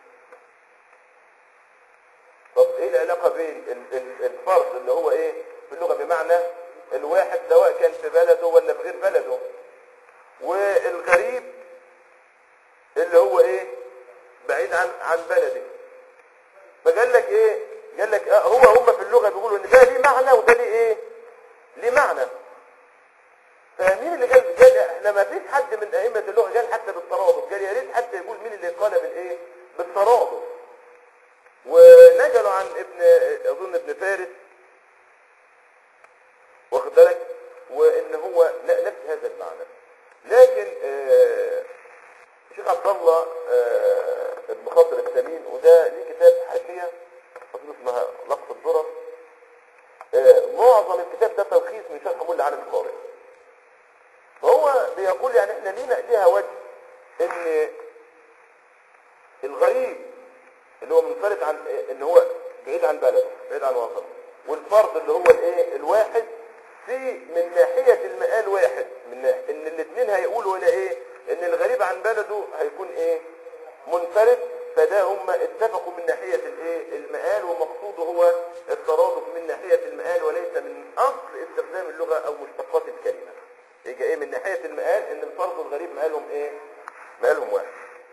طب ايه العلاقة بين ال- ال- الفرد اللي هو ايه في اللغة بمعنى الواحد سواء كان في بلده ولا في غير بلده والغريب اللي هو ايه بعيد عن عن بلده فقال لك ايه قال لك آه هو هم في اللغة بيقولوا ان ده ليه معنى وده ليه ايه ليه معنى فمين اللي قال قال احنا ما فيش حد من ائمه اللغه قال حتى بالترادف قال يا ريت حتى يقول مين اللي قال بالايه بالترادف ونقلوا عن ابن اظن ابن فارس واخد بالك وان هو لا نفس هذا المعنى لكن آه، الشيخ وده ليه كتاب حاشية أظن اسمها لقط الدرر آه، معظم الكتاب ده تلخيص من شرح مولى عالم القارئ فهو بيقول يعني احنا لينا ليها وجه ان الغريب اللي هو منفرد عن ان هو بعيد عن بلده بعيد عن وطنه والفرد اللي هو الايه الواحد في من ناحية المقال واحد من ناحية ان الاثنين هيقولوا الى ايه ان الغريب عن بلده هيكون ايه منفرد فده هم اتفقوا من ناحية الايه المقال ومقصوده هو الترادف من ناحية المقال وليس من اصل استخدام اللغة او مشتقات الكلمة يجي ايه من ناحية المقال ان الفرد والغريب مقالهم ايه مقالهم واحد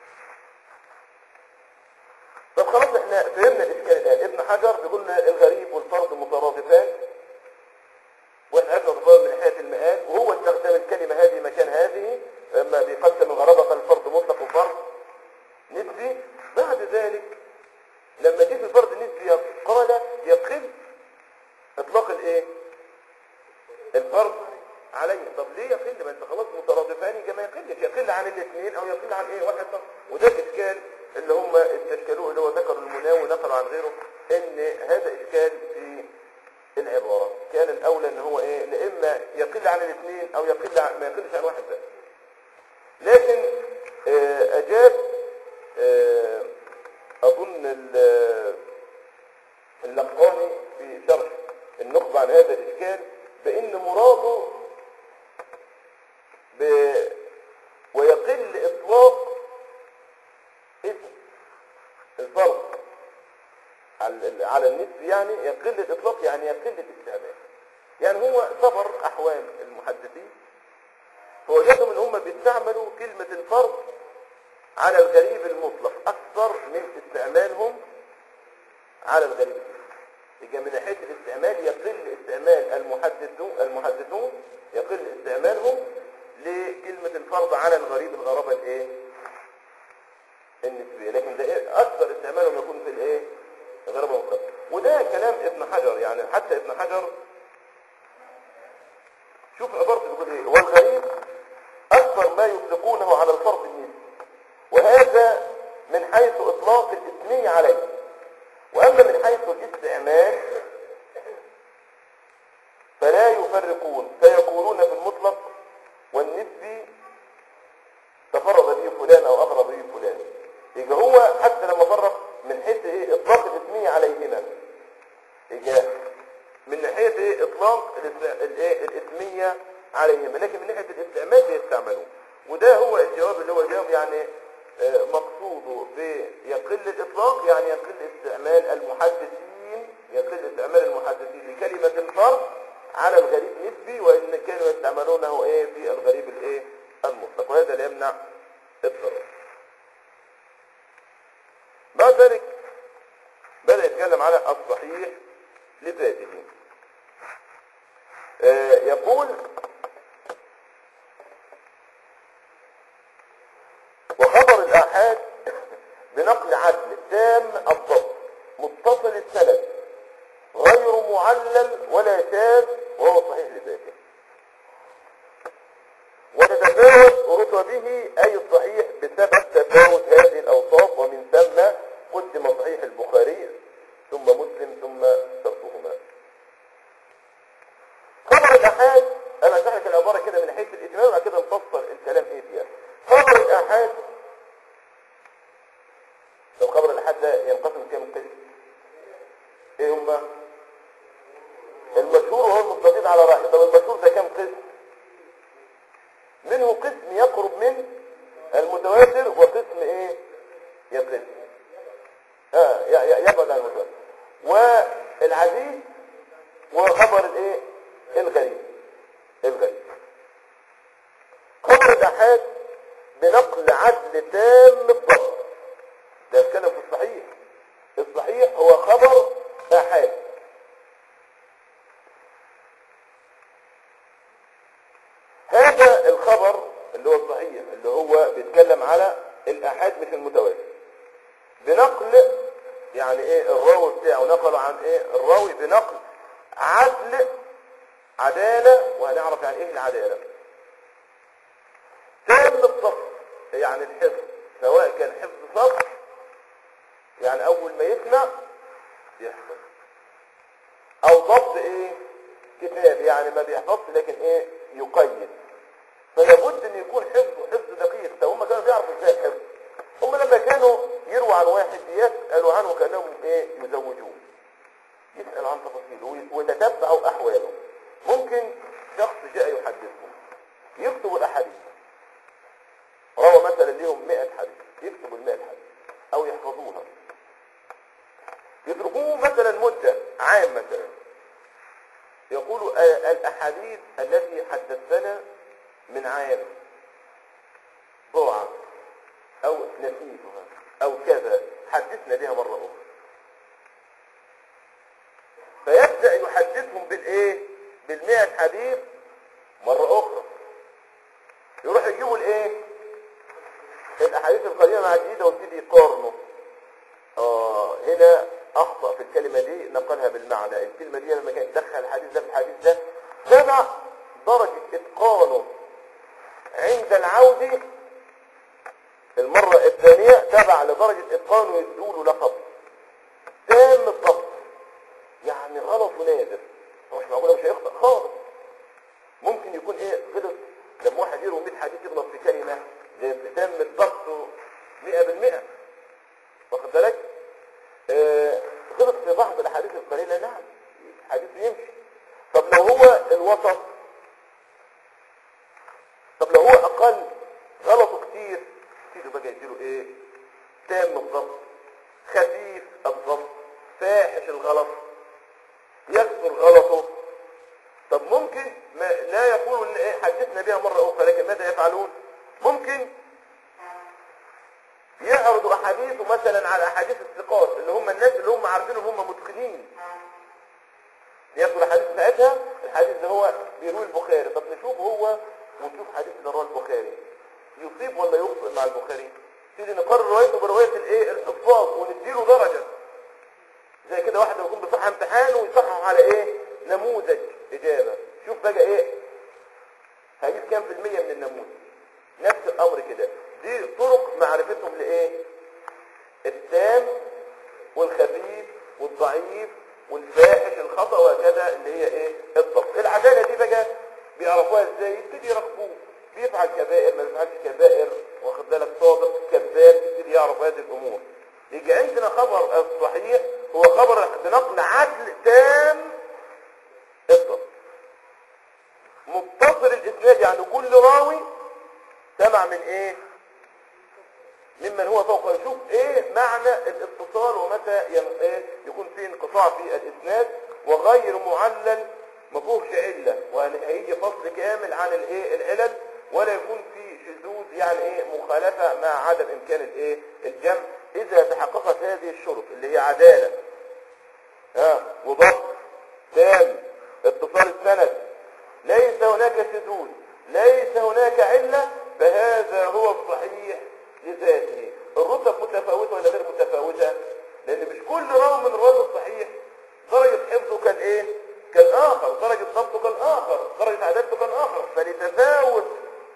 طب خلاص احنا فهمنا الاشكال الان ابن حجر بيقول لنا الغريب والفرد مترادفان واحنا عرفنا الفرد من ناحيه المقال وهو استخدم الكلمه هذه مكان هذه لما بيقسم الغرابه قال الفرد مطلق وفرد نسبي بعد ذلك لما جه في الفرد النسبي قال يقل اطلاق الايه الفرد عليه طب ليه يقل ما انت خلاص مترادفان يبقى ما يقلش يقل عن الاثنين او يقل عن ايه واحد فقط وده الاشكال اللي هم استشكلوه اللي هو ذكر المناوي ونقلوا عن غيره ان هذا اشكال في العبارة كان الاولى ان هو ايه لا اما يقل عن الاثنين او يقل عن ما يقلش عن واحد بس لكن آه، اجاب آه، اظن ال- اللقاني في شرح النخبة عن هذا الاشكال بان مراده ب... ويقل اطلاق اسم الفرد على على النسب يعني يقل الاطلاق يعني يقل الاستعمال يعني هو صبر احوال المحدثين فوجدهم ان هم بيستعملوا كلمة الفرد على الغريب المطلق اكثر من استعمالهم على الغريب المطلق يبقى من ناحية الاستعمال يقل استعمال المحدثون المحدثون يقل استعمالهم لكلمة الفرض على الغريب الغرابة الايه النسبية لكن ده إيه؟ اكثر استعمالهم يكون في الايه الغرابة المطلقة وده كلام ابن حجر يعني حتى ابن حجر شوف عبارته بيقول ايه والغريب اكثر ما يطلقونه على الفرض النسبي وهذا من حيث اطلاق الاسمية عليه واما من حيث الاستعمال فلا يفرقون فيقولون في المطلق والنسبي تفرد به فلان او افرد به فلان يبقى هو حتى لما فرق من حيث ايه اطلاق الاسمية عليهما يبقى من ناحية ايه اطلاق الاس- الايه الاسمية عليهما لكن من ناحية الاستعمال بيستعملوه وده هو الجواب اللي هو جاوب يعني آه، مقصوده بيقل الاطلاق يعني يقل استعمال المحدثين يقل استعمال المحدثين لكلمة الفرد على الغريب نسبي وان كانوا يستعملونه ايه في الغريب الايه المطلق وهذا لا يمنع الضرر بعد ذلك بدأ يتكلم على الصحيح لذاته آه، يقول وخبر الآحاد بنقل عدل تام الضبط متصل السند غير معلل ولا شاذ وهو صحيح لذاته وتتفاوت رتبه أي الصحيح بسبب تفاوت هذه الأوصاف ومن ثم قدم صحيح البخاري ثم مسلم ثم تركهما خبر الأحاد أنا أشرح لك العبارة كده من حيث الإتمام وبعد كده نفصل الكلام إيه فيها خبر الأحاد لو خبر الأحاد ده ينقسم كام قسم؟ إيه هما؟ المشهور وهو المستفيد على رأي طب المشهور ده كام قسم؟ منه قسم يقرب من المتواتر وقسم ايه يقل اه ي- ي- يبعد عن المتواتر والعزيز وخبر الايه الغريب الغريب خبر الأحاد بنقل عدل تام الضبط ده يتكلم في الصحيح الصحيح هو خبر أحاد هذا الخبر اللي هو الصحيح اللي هو بيتكلم على الأحاد مش المتواتر بنقل يعني ايه الراوي بتاعه نقله عن ايه الراوي بنقل عدل عدالة وهنعرف يعني ايه العدالة تام الضبط يعني الحفظ سواء كان حفظ صف يعني اول ما يسمع يحفظ او ضبط ايه كتاب يعني ما بيحفظش لكن ايه يقيد فلابد ان يكون حفظه حفظ دقيق ده هم كانوا بيعرفوا ازاي الحفظ هم لما كانوا يرووا عن واحد يسالوا عنه كانهم ايه يزوجوه يسال عن تفاصيله وي- ويتتبعوا احواله ممكن شخص جاء يحدثهم يكتب الاحاديث روى مثلا ليهم 100 حديث يكتبوا ال 100 حديث او يحفظوها يتركوه مثلا مدة عام مثلا يقول آه، الأحاديث التي حدثنا من عام ضاعت أو نسيتها أو كذا حدثنا بها مرة أخرى فيبدأ يحدثهم بالإيه؟ بالمئة حديث مرة أخرى يروح يجيبوا الإيه؟ الأحاديث القديمة مع الجديدة ويبتدي يقارنوا آه هنا أخطأ في الكلمة دي نقلها بالمعنى الكلمة دي لما كان يدخل الحديث ده في الحديث ده سمع درجة إتقانه عند العودة المرة الثانية تبع لدرجة إتقانه يدوله لقب تام الضبط يعني غلط ونادر هو مش معقولة مش هيخطأ خالص ممكن يكون ايه غلط لما واحد يروي 100 حديث يغلط في كلمة زي تام الضبط 100% واخد بالك آه غلط في بعض الاحاديث القليلة نعم حديث يمشي طب لو هو الوسط طب لو هو اقل غلطه كتير تيجي بقى يديله ايه تام الضبط خفيف الضبط فاحش الغلط يكثر غلطه طب ممكن ما لا يقول ان ايه حدثنا بها مرة اخرى لكن ماذا يفعلون ممكن يعرضوا احاديثه مثلا على احاديث الثقات اللي هم الناس اللي هم عارفين ان هم متقنين ياخدوا الحديث بتاعتها الحديث ده هو بيروي البخاري طب نشوف هو ونشوف حديث اللي رواه البخاري يصيب ولا يخطئ مع البخاري تيجي نقارن روايته بروايه الايه الحفاظ ونديله درجه زي كده واحد يكون بيصحح امتحان ويصحح على ايه نموذج اجابه شوف بقى ايه هجيب كام في المية من النموذج نفس الامر كده دي طرق معرفتهم لايه التام والخفيف والضعيف والفاحش الخطأ وهكذا اللي هي ايه الضبط العدالة دي بقى بيعرفوها ازاي يبتدي يراقبوه بيفعل كبائر ما بيفعلش كبائر واخد بالك صادق كذاب يبتدي يعرف هذه الامور يجي عندنا خبر الصحيح هو خبر بنقل عدل تام الضبط متصل الاسناد يعني كل راوي سمع من ايه ممن هو فوق يشوف ايه معنى الاتصال ومتى ين- إيه يكون في انقطاع في الاسناد وغير معلل ما فيهوش عله وهيجي فصل كامل عن الايه العلل ولا يكون في شذوذ يعني ايه مخالفه مع عدم امكان الايه الجمع اذا تحققت هذه الشروط اللي هي عداله ها وضبط تام اتصال السند ليس هناك شذوذ ليس هناك علة فهذا هو الصحيح لذاته الرتب متفاوتة ولا غير متفاوتة لأن مش كل راوي من الرواة الصحيح درجة حفظه كان إيه كان آخر درجة ضبطه كان آخر درجة عدالته كان آخر فلتفاوت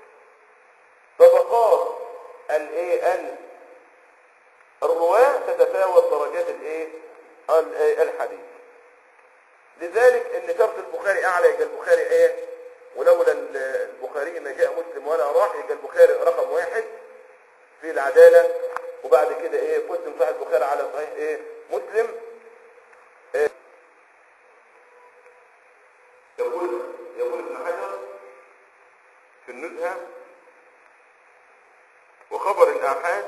طبقات الإيه ال الرواة تتفاوت درجات الإيه ال- إيه؟ الحديث لذلك ان شرط البخاري اعلى يبقى البخاري ايه ولولا ال- البخاري ما جاء مسلم ولا راح يبقى البخاري رقم واحد في العدالة وبعد كده ايه مسلم صحيح البخاري على صحيح ايه مسلم إيه يقول يقول ابن حجر في النزهة وخبر الآحاد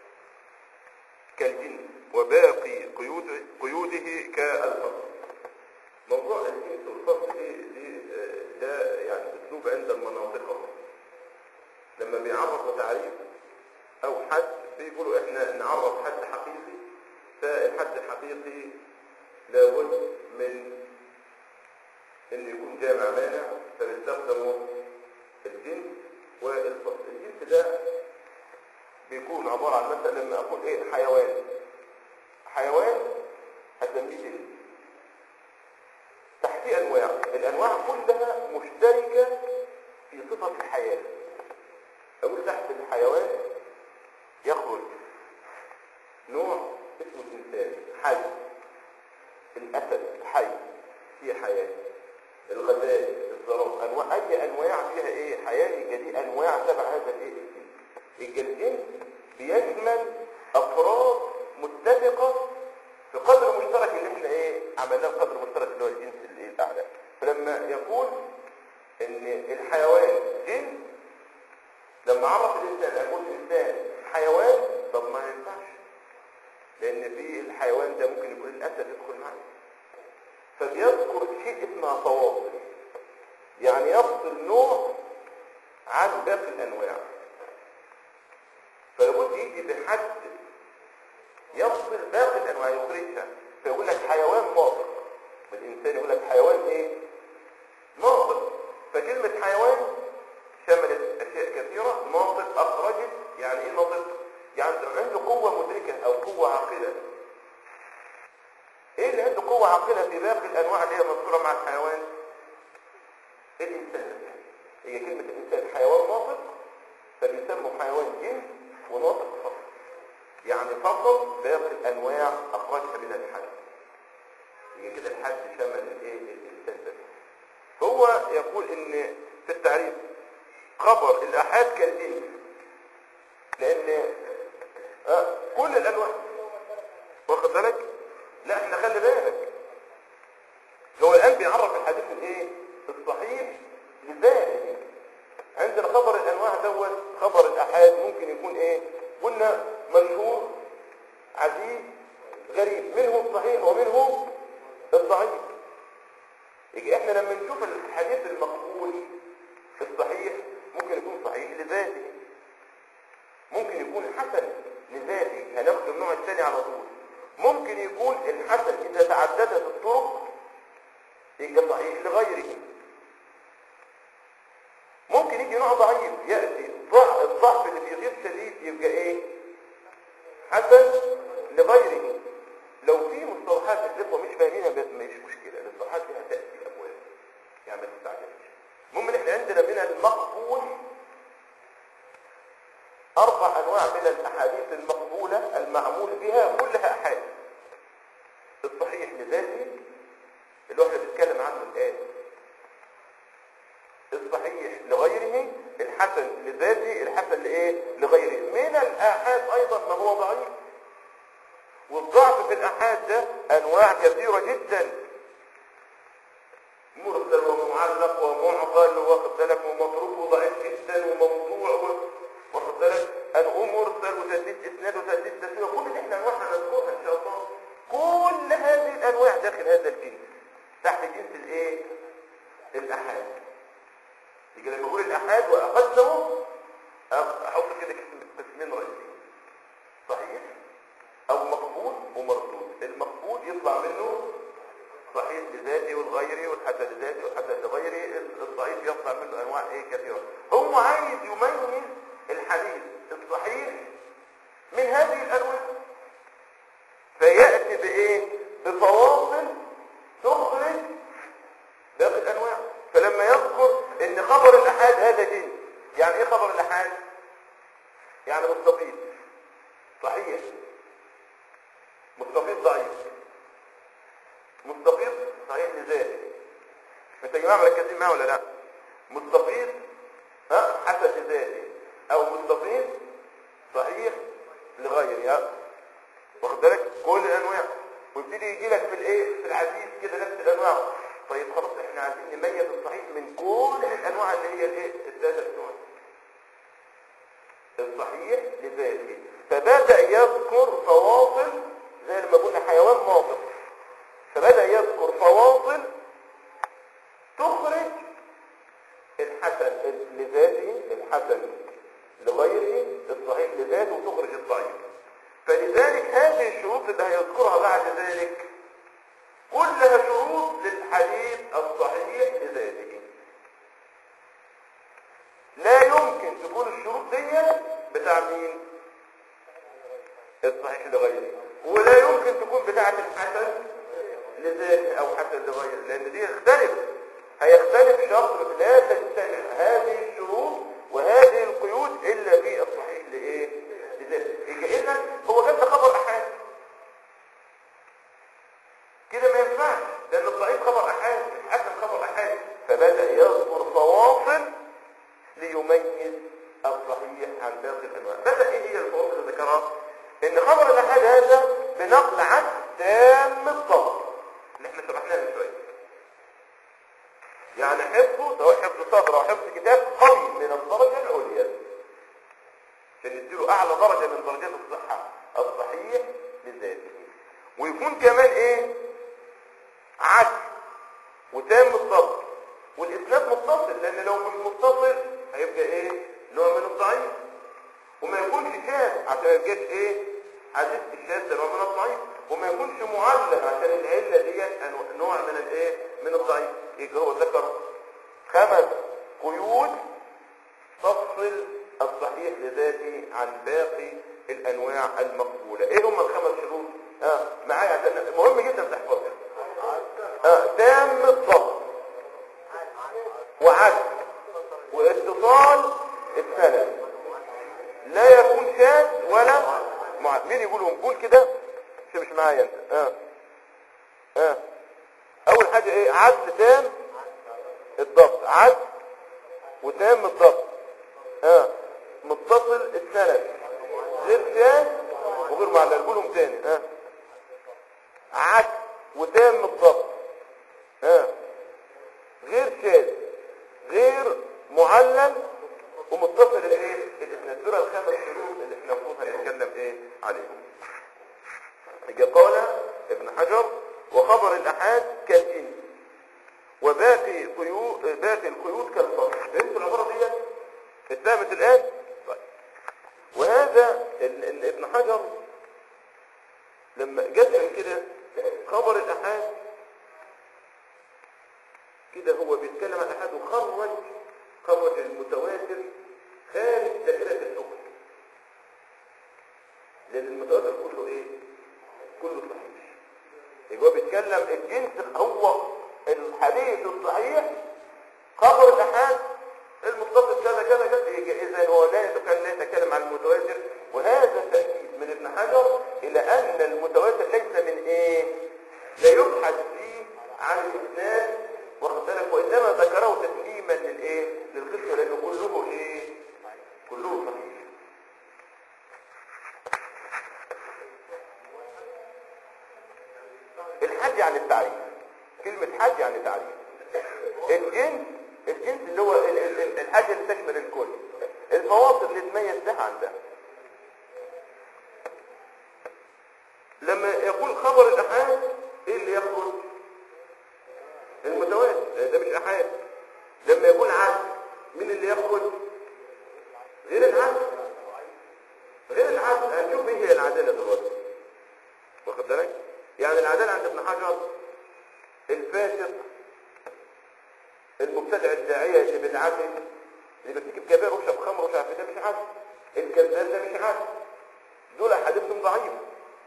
كالجن وباقي قيود قيوده كالفصل موضوع الجنس والفصل دي, دي آه، ده يعني اسلوب عند المناطق لما بيعرفوا تعريف او حد بيقولوا احنا نعرف حد حقيقي فالحد الحقيقي لابد من ان يكون جامع مانع فبيستخدموا الجنس والفصل الجنس ده بيكون عبارة عن مثلا لما اقول ايه حيوان حيوان هسميه جنس تحتيه انواع الانواع كلها مشتركة في صفة الحياة اقول تحت الحيوان يخرج نوع اسمه الإنسان حي الأسد حي فيه حياة الغزال الزراب أنواع أي أنواع فيها إيه حياة يبقى دي أنواع تبع هذا الإيه الجنس يبقى الجنس بيشمل أفراد متفقة في قدر مشترك اللي احنا إيه عملناه قدر مشترك اللي هو الجنس الإيه الأعلى فلما يقول إن الحيوان جنس لما عرف الإنسان يقول الإنسان حيوان طب ما ينفعش لأن في الحيوان ده ممكن يكون الأسد يدخل معه فبيذكر شيء اسمه فواصل يعني يفصل نوع عن باقي الأنواع فلابد يجي بحد يفصل باقي الأنواع يخرجها فيقول لك حيوان ناطق الإنسان يقول لك حيوان إيه؟ ناطق فكلمة حيوان شملت أشياء كثيرة ناطق أخرجت يعني إيه ناطق؟ يعني عنده قوة مدركة أو قوة عاقلة ايه اللي عنده قوة عاقلة في باقي الانواع اللي هي مذكورة مع الحيوان الانسان هي كلمة الانسان حيوان ناطق فبيسموا حيوان جنس وناطق فقط يعني فقط باقي الانواع اخرجها من الحد هي كده الحد شمل الايه الانسان بس فهو يقول ان في التعريف خبر الاحاد كالجنس لان آه كل الانواع واخد بالك لا احنا خلي بالك هو الان بيعرف الحديث الايه الصحيح لذاته عندنا خبر الانواع دوت خبر الاحاد ممكن يكون ايه قلنا مشهور عزيز غريب منه الصحيح ومنه الضعيف يجي احنا لما نشوف الحديث المقبول الصحيح ممكن يكون صحيح لذاته ممكن يكون حسن لذاته هناخد النوع الثاني على طول ممكن يكون الحسن إذا تعددت الطرق يبقى صحيح لغيره ممكن يجي نوع ضعيف يأتي ضع- الضعف اللي بيغير شديد يبقى ايه حسن لغيره لو في مصطلحات الإخوة مش فاهمينها بس مش مشكلة المصطلحات لها تأتي أبواب يعني ما تستعجلش المهم ان احنا عندنا من المقبول أربع أنواع من الأحاديث المقبولة المعمول بها كلها أحاديث الصحيح لذاته اللي هو احنا بنتكلم عنه الآن الصحيح لغيره الحسن لذاته الحسن لإيه؟ لغيره من الآحاد أيضا ما هو ضعيف والضعف في الآحاد ده أنواع كثيرة جدا مرسل ومعلق ومعضل واخد بالك ومتروك وضعيف جدا وموضوع و- واخد بالك أنه مرسل وتسديد اسناد وتسديد تسويه كل دي احنا انواع هنذكرها ان شاء الله كل هذه الانواع داخل هذا الجنس تحت جنس الايه الاحاد يجي لما اقول الاحاد واقسمه أ- احط كده قسم- قسمين رئيسيين صحيح او مقبول ومردود المقبول يطلع منه صحيح لذاته والغيري والحسن لذاته والحسن لغيره الضعيف يطلع منه انواع ايه كثيره هو عايز يميز الحديث الصحيح من هذه الانواع فياتي بايه بفواصل تخرج باقي الانواع فلما يذكر ان خبر الاحاد هذا جنس يعني ايه خبر الاحاد يعني مستفيض صحيح مستفيض ضعيف مستفيض صحيح لذاته انت يا جماعه مركزين معايا ولا لا مستفيض ها حسن لذاته او مستفيض صحيح لغيره ها واخد بالك كل الانواع ويبتدي يجي لك في الايه في العزيز كده نفس الانواع طيب خلاص احنا عايزين نميز الصحيح من كل الانواع اللي هي الايه الثلاثه انواع الصحيح لذاته فبدا يذكر فواصل زي لما قلنا حيوان ناطق فبدا يذكر فواصل تخرج الحسن لذاته الحسن لغيره الصحيح لذاته وتخرج الضعيف فلذلك هذه الشروط اللي هيذكرها بعد ذلك كلها شروط للحديث الصحيح لذاته لا يمكن تكون الشروط دي بتاع مين الصحيح لغيره ولا يمكن تكون بتاعة الحسن لذاته او حسن لغيره لان دي يختلف هيختلف شرط لا تجتمع هذه الشروط وهذه القيود الا في الصحيح لايه لذاته يبقى اذا هو جاب خبر احاد فبدأ يذكر فواصل ليميز الصحيح عن باقي الانواع بدأ ايه هي الفواصل اللي ذكرها ان خبر الاحاد هذا بنقل عن تام الضبط اللي احنا شرحناه من شويه يعني حفظه سواء حفظ صدر او حفظ كتاب قوي من الدرجه العليا عشان نديله اعلى درجه من درجات الصحه الصحيح لذاته ويكون كمان ايه عدل وتام الضبط والاسناد متصل لان لو مش متصل هيبقى ايه نوع من الضعيف وما يكونش شاذ عشان ما يبقاش ايه حديث الشاذ ده نوع من الضعيف وما يكونش معلق عشان العله ديت أنو- نوع من الايه من الضعيف يبقى هو ذكر خمس قيود تفصل الصحيح لذاته عن باقي الانواع المقبوله ايه هم الخمس شروط اه معايا عشان مهم جدا تحفظها اه تام الضبط وعدل واتصال السند لا يكون شاذ ولا مع... مين يقولهم قول كده مش مش معايا انت اه اه اول حاجه ايه عدل تام الضبط عدل وتام الضبط اه متصل السند غير شاذ وغير معلل قولهم تاني اه عدل وتام الضبط اه غير شاذ غير معلل ومتصل الايه الاسناد دول الخمس شروط اللي احنا المفروض هنتكلم ايه عليهم يجي قال ابن حجر وخبر الاحاد كالجن وباقي قيود باقي القيود كالفرد فهمتوا العباره دي اتفهمت الان طيب وهذا ال- ال- ابن حجر لما جسم كده خبر الاحاد كده هو بيتكلم عن الاحاد وخرج خرج المتواتر خارج دائره الحكم لان المتواتر كله ايه كله صحيح يبقى هو بيتكلم الجنس هو الحديث الصحيح خبر الاحاد المتصل كذا كذا كذا يجي اذا هو لا يتكلم لا يتكلم عن المتواتر وهذا تاكيد من ابن حجر الى ان المتواتر ليس من ايه لا يبحث فيه عن الاسناد واخد بالك وانما ذكره تسليما للايه للقصه لانه كله ايه كله صحيح الحج يعني التعريف كلمة حج يعني تعريف الجنس الجنس اللي هو ال- ال- ال- الحاجة اللي تشمل الكل الفواصل اللي تميز ده عن ده لما يقول خبر الأحاد ايه اللي يخرج المتواتر ده مش أحاد لما يقول عدل مين اللي يخرج غير العدل غير العدل هنشوف ايه هي العدالة دلوقتي واخد بالك يعني العدالة عند ابن حجر الفاسق المبتدع الداعية اللي بالعدل اللي بيرتكب كبائر ويشرب خمر ومش عارف إيه، ده مش عدل الكذاب ده مش عدل دول احاديثهم ضعيفة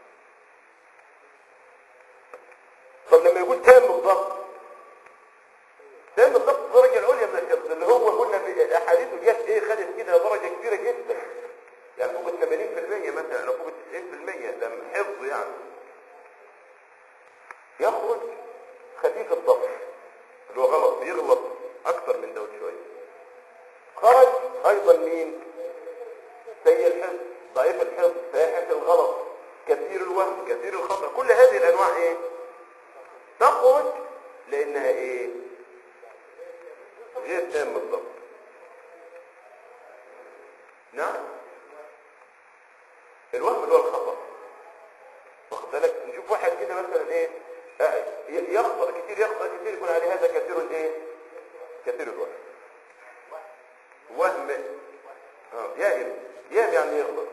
طب لما يقول تام بالضبط تام بالضبط الدرجة العليا من الحفظ اللي هو قلنا في احاديثه جت ايه خدت كده درجة كبيرة جدا يعني فوق ال 80% مثلا او فوق ال 90% ده من حفظ يعني يخرج خفيف الضبط اللي هو غلط بيغلط اكتر من ده شويه خرج ايضا مين سيء الحفظ ضعيف الحفظ فاحش الغلط كثير الوهم كثير الخطا كل هذه الانواع ايه تخرج لانها ايه غير تام بالضبط نعم الوهم اللي هو الخطأ واخد بالك نشوف واحد كده مثلا ايه آه، ي- يخطأ كتير يخطأ كتير يكون عليه هذا كثير الايه كثير الوهم وهم اه يائم يائم يعني يغلط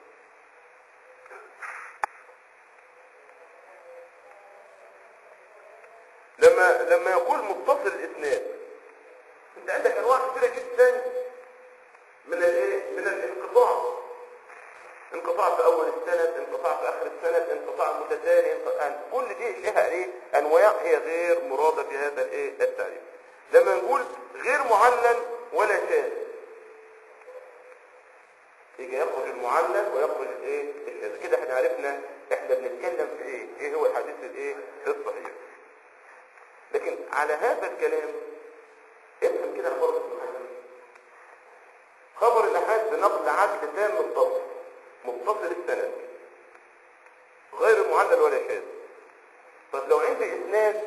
لما لما يقول متصل الاسناد انت عندك انواع كثيره جدا من الايه من الانقطاع انقطاع في اول السند انقطاع في اخر السند انقطاع متتالي انقطاع كل دي لها ايه انواع هي غير مرادة في هذا الايه التعريف لما نقول غير معلل ولا شاذ يجي يخرج المعلل ويخرج الايه الشاذ كده احنا عرفنا احنا بنتكلم في ايه ايه هو الحديث الايه الصحيح لكن على هذا الكلام كده على فرض ابن حجر خبر الأحاد بنقل عدل تام الضبط متصل السند غير معلل ولا شاذ طب لو عندي اسناد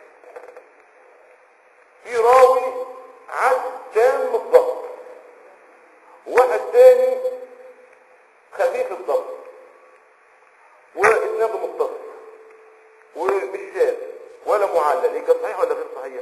في راوي عدل تام الضبط وواحد تاني خفيف الضبط واسناده متصل ومش شاذ ولا معلل يبقى صحيح ولا غير صحيح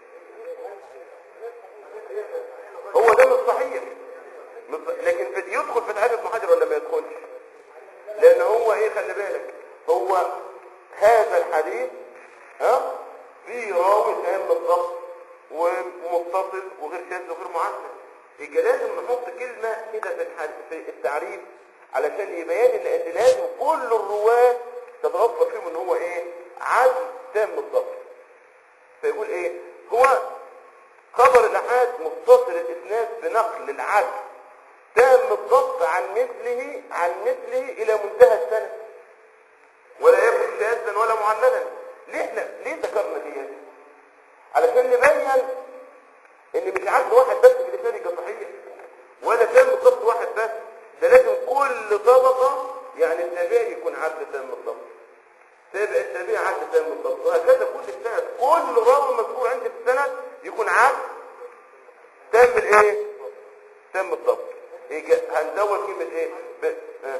هو ده مش صحيح مش- لكن في يدخل في تعريف ابن حجر ولا ما يدخلش لان هو ايه خلي بالك هو هذا الحديث ها في راوي تام بالضبط ومتصل وغير شاذ وغير معلل يبقى لازم نحط كلمه كده في الحديث في التعريف علشان يبين ان لازم كل الرواه تتغفر فيهم ان هو ايه عدل تام بالضبط فيقول ايه هو خبر الأحاد متصل الإسناد بنقل العدل تام الضبط عن مثله عن مثله إلى منتهى السنة ولا يكن شاذا ولا معللا ليه احنا ليه ذكرنا دي علشان نبين ان مش عدل واحد بس في الإسناد يبقى صحيح ولا تام الضبط واحد بس ده لازم كل طبقة يعني التابعي يكون عدل تام الضبط تابع التابعي عدل تام الضبط وهكذا كل السند كل راوي مذكور عندي في السند يكون عدل تام الايه تام الضبط يجي هندور كلمه ايه ب... آه.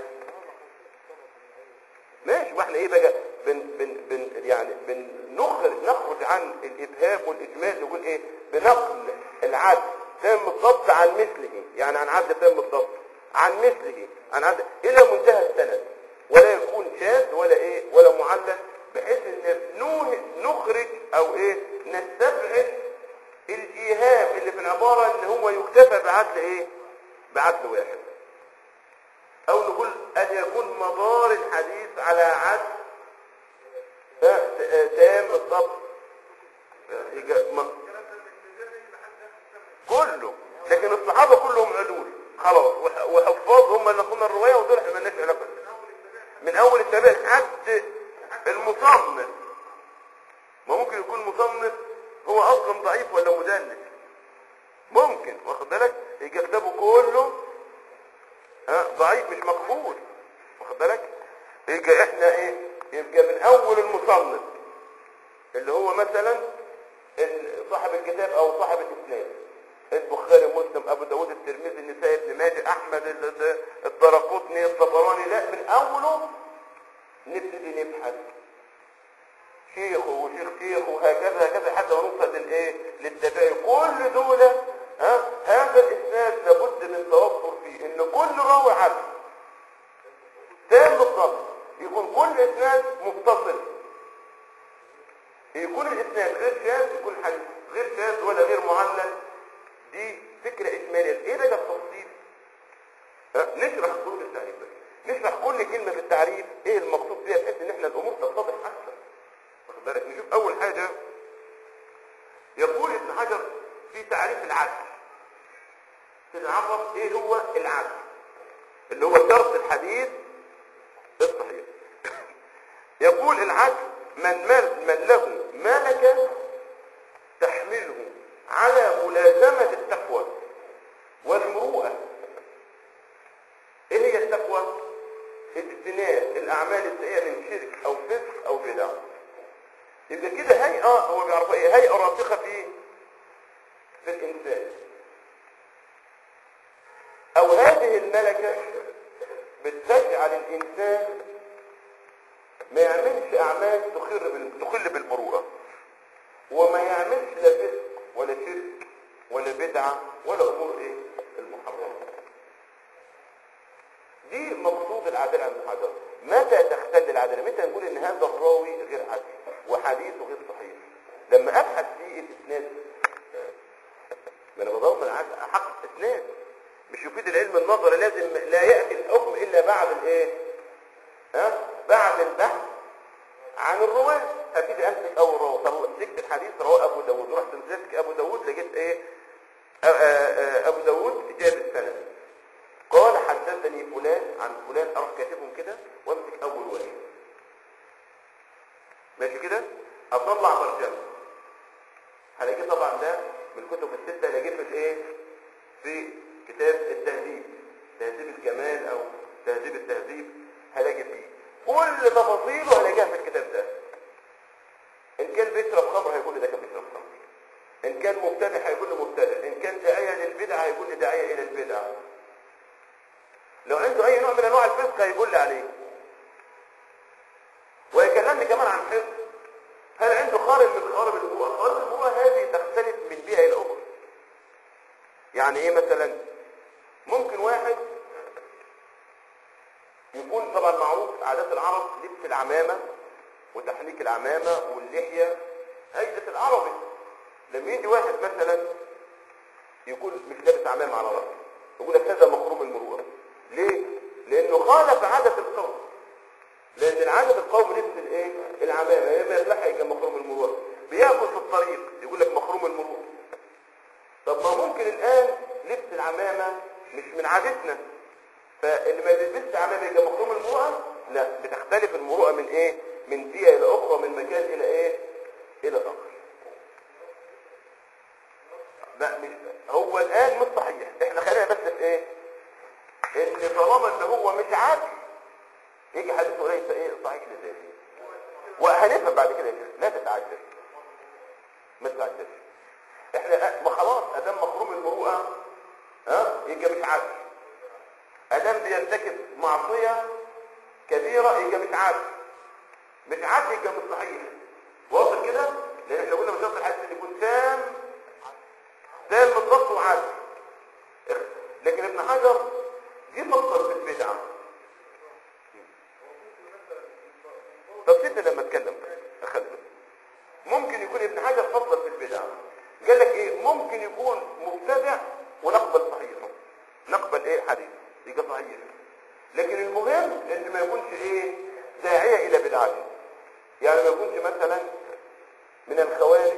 ماشي واحنا ايه بقى بن بن بن يعني بنخرج نخرج عن الابهام والاجمال نقول ايه بنقل العدل تام الضبط عن مثله يعني عن عدل تام الضبط عن مثله عن عدل الى منتهى السند ولا يكون شاذ ولا ايه ولا معلل بحيث ان نوه- نخرج او ايه نستبعد الايهام اللي في العبارة ان هو يكتفى بعدل ايه بعدل واحد او نقول ان يكون مدار الحديث على عدل ت- ت- تام الضبط يجا- ما- كله لكن الصحابة كلهم عدول خلاص وح- وحفاظ هم اللي نقولنا الرواية ودول احنا مالناش علاقة من اول التابع لحد المصنف ما ممكن يكون مصنف هو اصلا ضعيف ولا مدلس ممكن واخد بالك يجي كتابه كله ها ضعيف مش مقبول واخد بالك يبقى احنا ايه يبقى من اول المصنف اللي هو مثلا ال- صاحب الكتاب او صاحب الاسناد البخاري مسلم ابو داود الترمذي النسائي ابن ماجه احمد ال- ال- الدرقطني الطبراني لا من اوله نبتدي نبحث شيخه وشيخ شيخه وهكذا هكذا حتى نوصل للايه للتباين كل دول ها هذا الاسناد لابد من توفر فيه ان كل راوي عدل تام بالضبط يكون كل اسناد متصل يكون الاسناد غير شاذ يكون الحديث غير شاذ ولا غير معلل دي فكره اجماليه ايه بقى التفصيل ها؟ نشرح طول التعريف بس نشرح كل كلمه في التعريف ايه المقصود بيها بحيث ان احنا الامور تتضح اكثر واخد بالك نشوف اول حاجه يقول ابن حجر في تعريف العدل تنعرف ايه هو العدل اللي هو شرط الحديث الصحيح يقول العدل من مل من له ملكة تحمله على ملازمة التقوى والمروءة ايه هي التقوى اجتناب الاعمال السيئة من شرك او فسق او بدع يبقى كده هيئة هو بيعرفها ايه هيئة راسخة في في الانسان او هذه الملكة بتجعل الانسان ما يعملش اعمال تخر بال- تخل بالمروءة وما يعملش لا فسق ولا شرك ولا بدعة ولا امور ايه المحرمة دي مقصود العدالة عند حجر متى تختل العدالة متى نقول ان هذا الراوي غير عدل وحديثه غير صحيح لما ابحث في الاسناد ما انا بدور من عدل احقق اسناد مش يفيد العلم النظري لازم لا ياتي الحكم الا بعد الايه ها بعد البحث عن الرواه ابتدي امسك اول رواه طب مسكت الحديث رواه ابو داود رحت مسكت ابو داود لقيت ايه آه، آه، آه، ابو داود جاب السند قال حدثني فلان عن فلان اروح كاتبهم كده وامسك اول واحد ماشي كده اطلع ترجمه هلاقي طبعا ده من الكتب الستة اللي جه في الايه في كتاب التهذيب تهذيب الكمال او تهذيب التهذيب هلاقي فيه كل تفاصيله هلاقيها في الكتاب ده ان كان بيشرب خمر هيقول لي ده كان بيشرب خمر ان كان مبتدع هيقول لي مبتدع ان كان داعيه للبدعه هيقول لي داعيه الى البدعه لو عنده اي نوع من انواع الفسق هيقول لي عليه ويكلمني كمان عن حفظ هل عنده خارج من خوارم المروءه خوارم المروءه هذه تختلف من بيئه الى اخرى يعني ايه مثلا ممكن واحد يكون طبعا معروف عادات العرب لبس العمامه وتحنيك العمامه واللحيه هيئه العربي لما يجي واحد مثلا يكون مش لابس عمامه على راسه يقول لك هذا مخروم المروءه ليه لانه خالف عاده القوم لان العاده القوم لبس الايه العمامه يا اما يفلحها يبقى مخروم المروءه بياكل في الطريق يقول لك مخروم المروءه طب ما ممكن الان لبس العمامه مش من عادتنا فاللي ما يلبسش عمامه يبقى مخروم المروءه لا بتختلف المروءه من ايه من بيئه الى اخرى من مكان الى ايه الى اخر لا مش هو الان مش صحيح احنا خلينا بس في ايه ان طالما ان هو مش عادي يجي حديثه ليس ايه صحيح لذاته وهنفهم بعد كده يا شيخ لا تتعجل ما تتعجلش احنا ما خلاص ادام مخروم المروءه ها يبقى مش عادي ادام بيرتكب معصيه كبيره يبقى مش عادي مش عادي يبقى مش صحيح واصل كده لان احنا قلنا بشرط الحديث ان يكون تام تام بالضبط وعادي لكن ابن حجر دي فكر في البدعه طب سيبني لما اتكلم اخلي ممكن يكون ابن حجر فضل في البدع قال لك ايه ممكن يكون مبتدع ونقبل صحيحه نقبل ايه حديث يبقى صحيح لكن المهم ان ما يكونش ايه داعيه الى بدعته يعني ما يكونش مثلا من الخوارج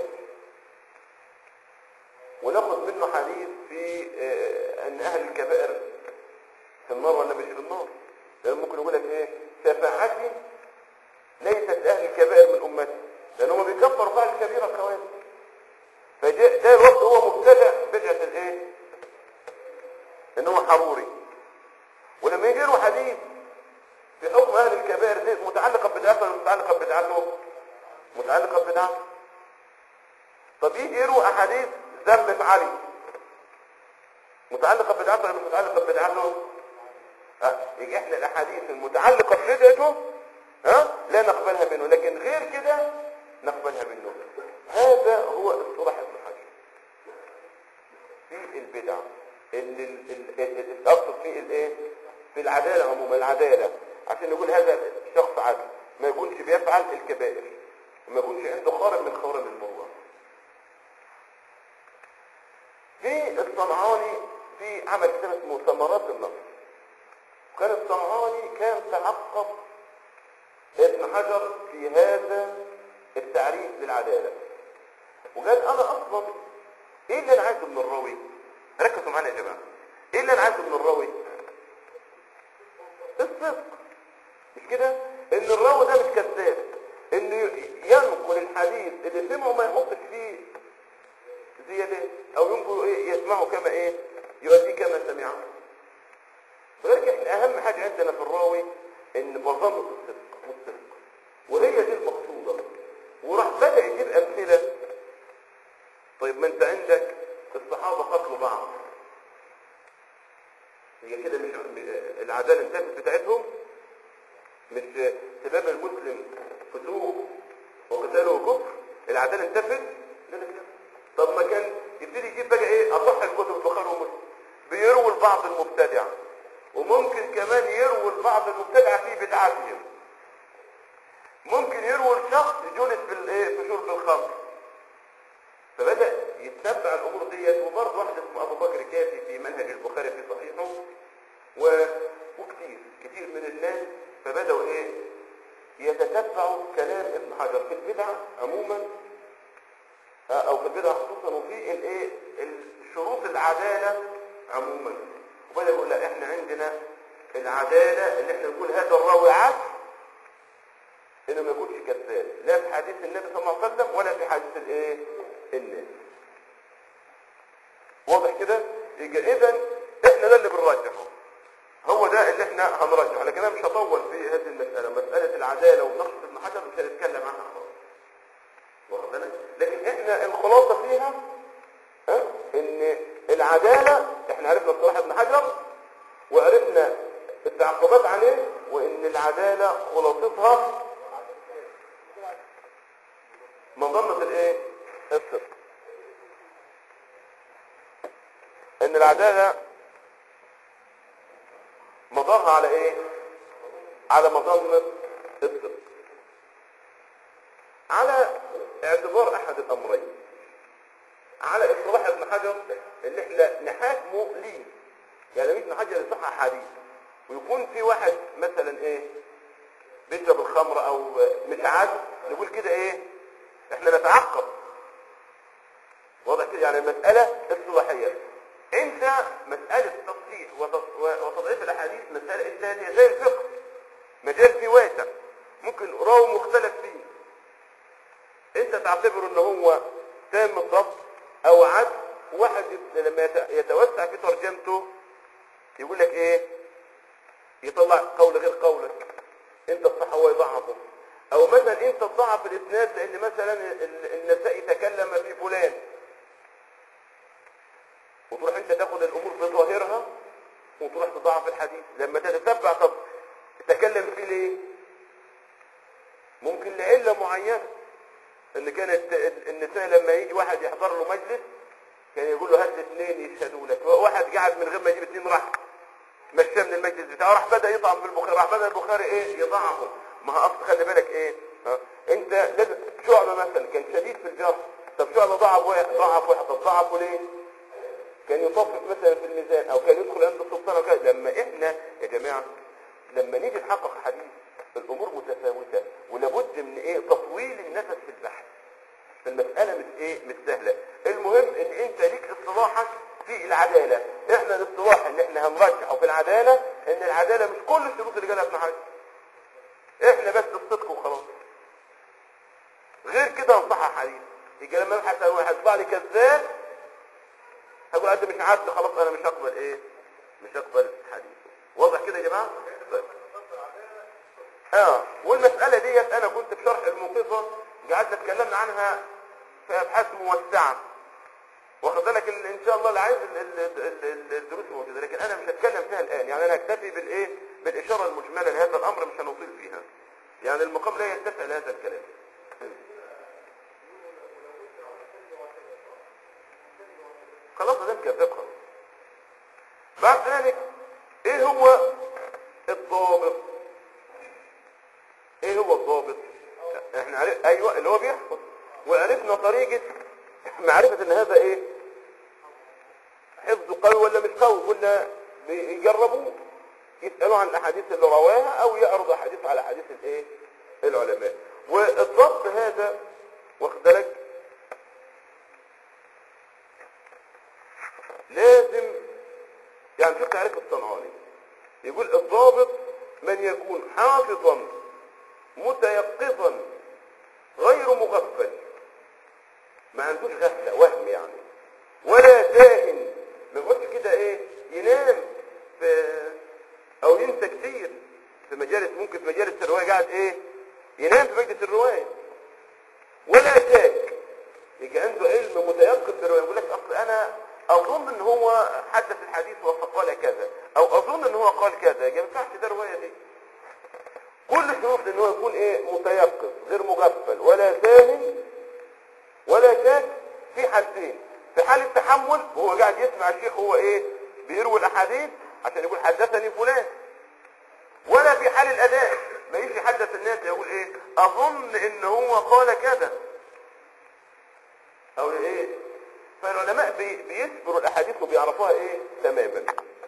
وناخد منه حديث في اه ان اهل الكبائر في النار ولا مش في النار لان ممكن يقول لك ايه شفاعتي ليست اهل الكبائر من امتي لان هم بيكفروا فعل الكبيره الخوارج فجاء ده الوقت هو مبتدع بدعه الايه ان هو حروري ولما يجي له حديث في حكم اهل الكبائر دي متعلقه بدعته ولا متعلقه بدعته متعلقه بدعته طب يجي يروي احاديث ذم في علي متعلقه بدعته ولا مش متعلقه بدعته اه يجي احنا الاحاديث المتعلقه ببدعته ها لا نقبلها منه لكن غير كده نقبلها منه هذا هو اصطلاح ابن حجر في البدع ان اقصد في الايه في العداله عموما العداله عشان نقول هذا شخص عدل ما يكونش بيفعل الكبائر وما يكونش عنده خارج من خوارم المروءه في الصنعاني في عمل كتاب اسمه ثمرات النصر كان الصنعاني كان تعقب ابن حجر في هذا التعريف للعدالة وقال انا اصلا ايه اللي انا عايزه من الراوي ركزوا معانا يا جماعة ايه اللي انا عايزه من الراوي الصدق مش كده ان الراوي ده مش كذاب انه ينقل الحديث اللي سمعه ما يحطش فيه زيادة او ينقل ايه يسمعه كما ايه يؤديه كما سمعه ولكن احنا اهم حاجة عندنا في الراوي ان مظنة الصدق والصدق وهي دي المقصودة وراح بدأ يجيب امثلة طيب ما انت عندك الصحابة قتلوا بعض هي كده مش العدالة انتهت بتاعتهم مش سباب المسلم فسوق وقتاله كفر العدالة انتفت لا لا لا طب ما كان يبتدي يجيب بقى ايه اصح الكتب البخاري ومسلم بيروي البعض المبتدع وممكن كمان يروي البعض المبتدع في بدعاتهم ممكن يروي الشخص جلس في الايه في شرب الخمر فبدا يتبع الامور ديت وبرضه واحد اسمه ابو بكر كافي في منهج البخاري في صحيحه و... وكتير كتير من الناس فبداوا ايه يتتبعوا كلام ابن حجر في البدع عموما او في البدع خصوصا وفي الايه شروط العداله عموما وبدا يقول لا احنا عندنا العداله ان احنا نقول هذا الراوي عدل انه ما يكونش كذاب لا في حديث النبي صلى الله عليه وسلم ولا في حديث الايه الناس واضح كده يبقى اذا احنا ده اللي بنرجحه هو ده اللي احنا هنرجحه لكن انا مش هطول في هذه المساله مساله العداله ونقص ابن حجر مش هنتكلم عنها خالص واخد بالك لكن احنا الخلاصه فيها ها ان العداله احنا عرفنا اصطلاح ابن حجر وعرفنا التعقبات عليه وان العداله خلاصتها مظنه الايه الصدق ان العداله مضاها على ايه على مظنه الصدق على اعتبار احد الامرين على اصطلاح ابن حجر اللي احنا نحاكمه ليه يعني ابن حجر يصح حديث ويكون في واحد مثلا ايه بيشرب الخمر او متعاد نقول كده ايه احنا نتعقب واضح كده يعني المسألة اصطلاحية انت مسألة تصحيح وتص- وتضعيف الاحاديث مسألة انتهت زي الفقه مجال فيه واسع ممكن راوي مختلف فيه انت تعتبر ان هو تام الضبط او عد واحد يت- لما يت- يتوسع في ترجمته يقول لك ايه يطلع قول غير قولك انت الصح هو يضعفه او مثلا انت تضعف الاسناد لان مثلا ال- النسائي تكلم في فلان وتروح انت تاخد الامور بظاهرها وتروح تضعف الحديث لما تتتبع طب تكلم فيه ليه ممكن لعله معينه ان كانت النساء لما يجي واحد يحضر له مجلس كان يقول له هات لي اثنين يشهدوا لك واحد قاعد من غير ما يجيب اثنين راح مشاه من المجلس بتاعه راح بدا يضعف في البخاري راح بدا البخاري ايه يضعفه ما هو اصل خلي بالك ايه ها؟ انت لازم شعبه مثلا كان شديد في الجرح طب شعبه ضعف واحد ضعف واحد طب ضعفه ليه؟ كان يطفف مثلا في الميزان او كان يدخل عند السلطان وكذا لما احنا يا جماعه لما نيجي نحقق حديث الامور متفاوته ولابد من ايه تطويل النفس في البحث المسألة مش ايه مش سهلة المهم ان انت ليك اصطلاحك في العدالة احنا الاصطلاح ان احنا هنرجحه في العدالة ان العدالة مش كل الشروط اللي قالها ابن حجر احنا بس الصدق وخلاص غير كده نصحح حديث يجي لما ابحث عن واحد يطلع لي كذاب هقول انت مش عادل خلاص انا مش هقبل ايه مش هقبل حديثه واضح كده يا جماعه طيب. اه والمسألة ديت انا كنت في شرح الموقظة قعدنا اتكلمنا عنها في ابحاث موسعة واخد بالك ال- ان شاء الله اللي عايز ال- ال- ال- ال- الدروس موجودة لكن انا مش هتكلم فيها الان يعني انا هكتفي بالايه بالاشارة المجملة لهذا الامر مش هنطيل فيها يعني المقام لا يتسع لهذا الكلام خلاص ده كذاب خلاص بعد ذلك ايه هو الضابط ايه هو الضابط احنا عرف... ايوه اللي هو بيحفظ وعرفنا طريقة معرفة ان هذا ايه حفظ قوي ولا مش قوي قلنا بيجربوه يسألوا عن الاحاديث اللي رواها او يعرض احاديث على احاديث الايه العلماء والضبط هذا واخد بالك لازم يعني شوف تعريف الصنعاني يقول الضابط من يكون حافظا متيقظا غير مغفل ما عندوش غفله وهم يعني ولا ساهن ما يقولش كده ايه ينام في او ينسى كتير في مجالس ممكن في مجالس الروايه قاعد ايه ينام في مجلس الروايه ولا شاك يجي عنده علم متيقظ بالروايه يقول لك اصل انا اظن ان هو حدث الحديث وقال كذا او اظن ان هو قال كذا يجي ما ينفعش ده الروايه دي كل شروط ان هو يكون ايه متيقظ غير مغفل ولا ساهن ولا شاك في حالتين في حال التحمل وهو قاعد يسمع الشيخ هو ايه بيروي الاحاديث عشان يقول حدثني فلان ولا في حال الاداء ما يجي يحدث الناس يقول ايه اظن ان هو قال كذا او ايه فالعلماء بي بيسبروا الاحاديث وبيعرفوها ايه تماما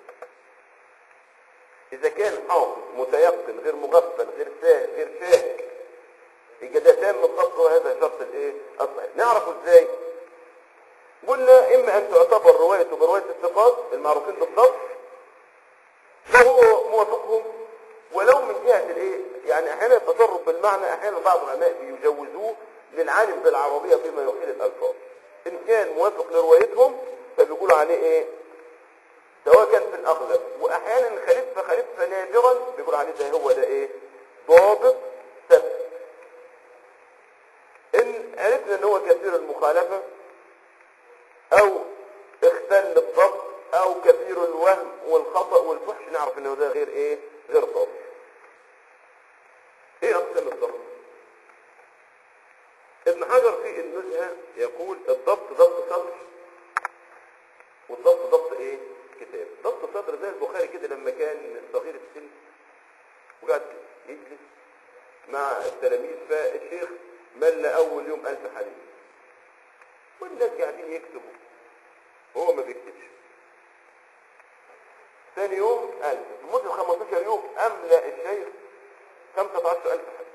اذا كان حافظ متيقن غير مغفل غير ساهل غير شاك يبقى ده تام الضبط وهذا شرط الايه الصحيح نعرفه ازاي قلنا اما ان تعتبر روايته بروايه الثقات المعروفين بالضبط فهو موافقهم ولو من جهه الايه يعني احيانا التصرف بالمعنى احيانا بعض العلماء بيجوزوه للعالم بالعربيه فيما يحيل الالفاظ ان كان موافق لروايتهم فبيقولوا عليه ايه سواء كان في الاغلب واحيانا خليفه خليفه نادرا بيقولوا عليه ده هو ده ايه ضابط ثبت ان عرفنا ان هو كثير المخالفه او اختل الضبط او كثير الوهم والخطا والفحش نعرف انه ده غير ايه غير ضابط ايه اقسام الضبط ابن حجر في النزهه يقول الضبط ضبط صدر والضبط ضبط ايه كتاب ضبط صدر زي البخاري كده لما كان صغير السن وقعد يجلس مع التلاميذ فالشيخ مل اول يوم الف حديث والناس قاعدين يكتبوا وهو ما بيكتبش ثاني يوم ألف لمدة 15 يوم أملأ الشيخ 15000 حديث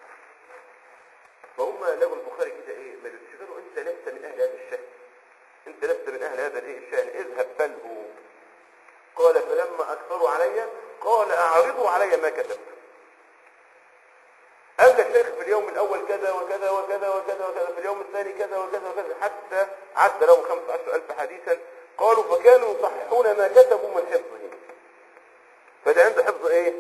فهم لقوا البخاري كده ايه ما بيشغلوا انت لست من اهل هذا الشأن انت لست من اهل هذا الايه الشأن اذهب بله قال فلما اكثروا علي قال اعرضوا علي ما كتبت أما الشيخ في اليوم الأول كذا وكذا وكذا وكذا وكذا في اليوم الثاني كذا وكذا وكذا حتى عد لهم 15000 حديثا قالوا فكانوا يصححون ما كتبوا من حفظه فده عنده حفظ ايه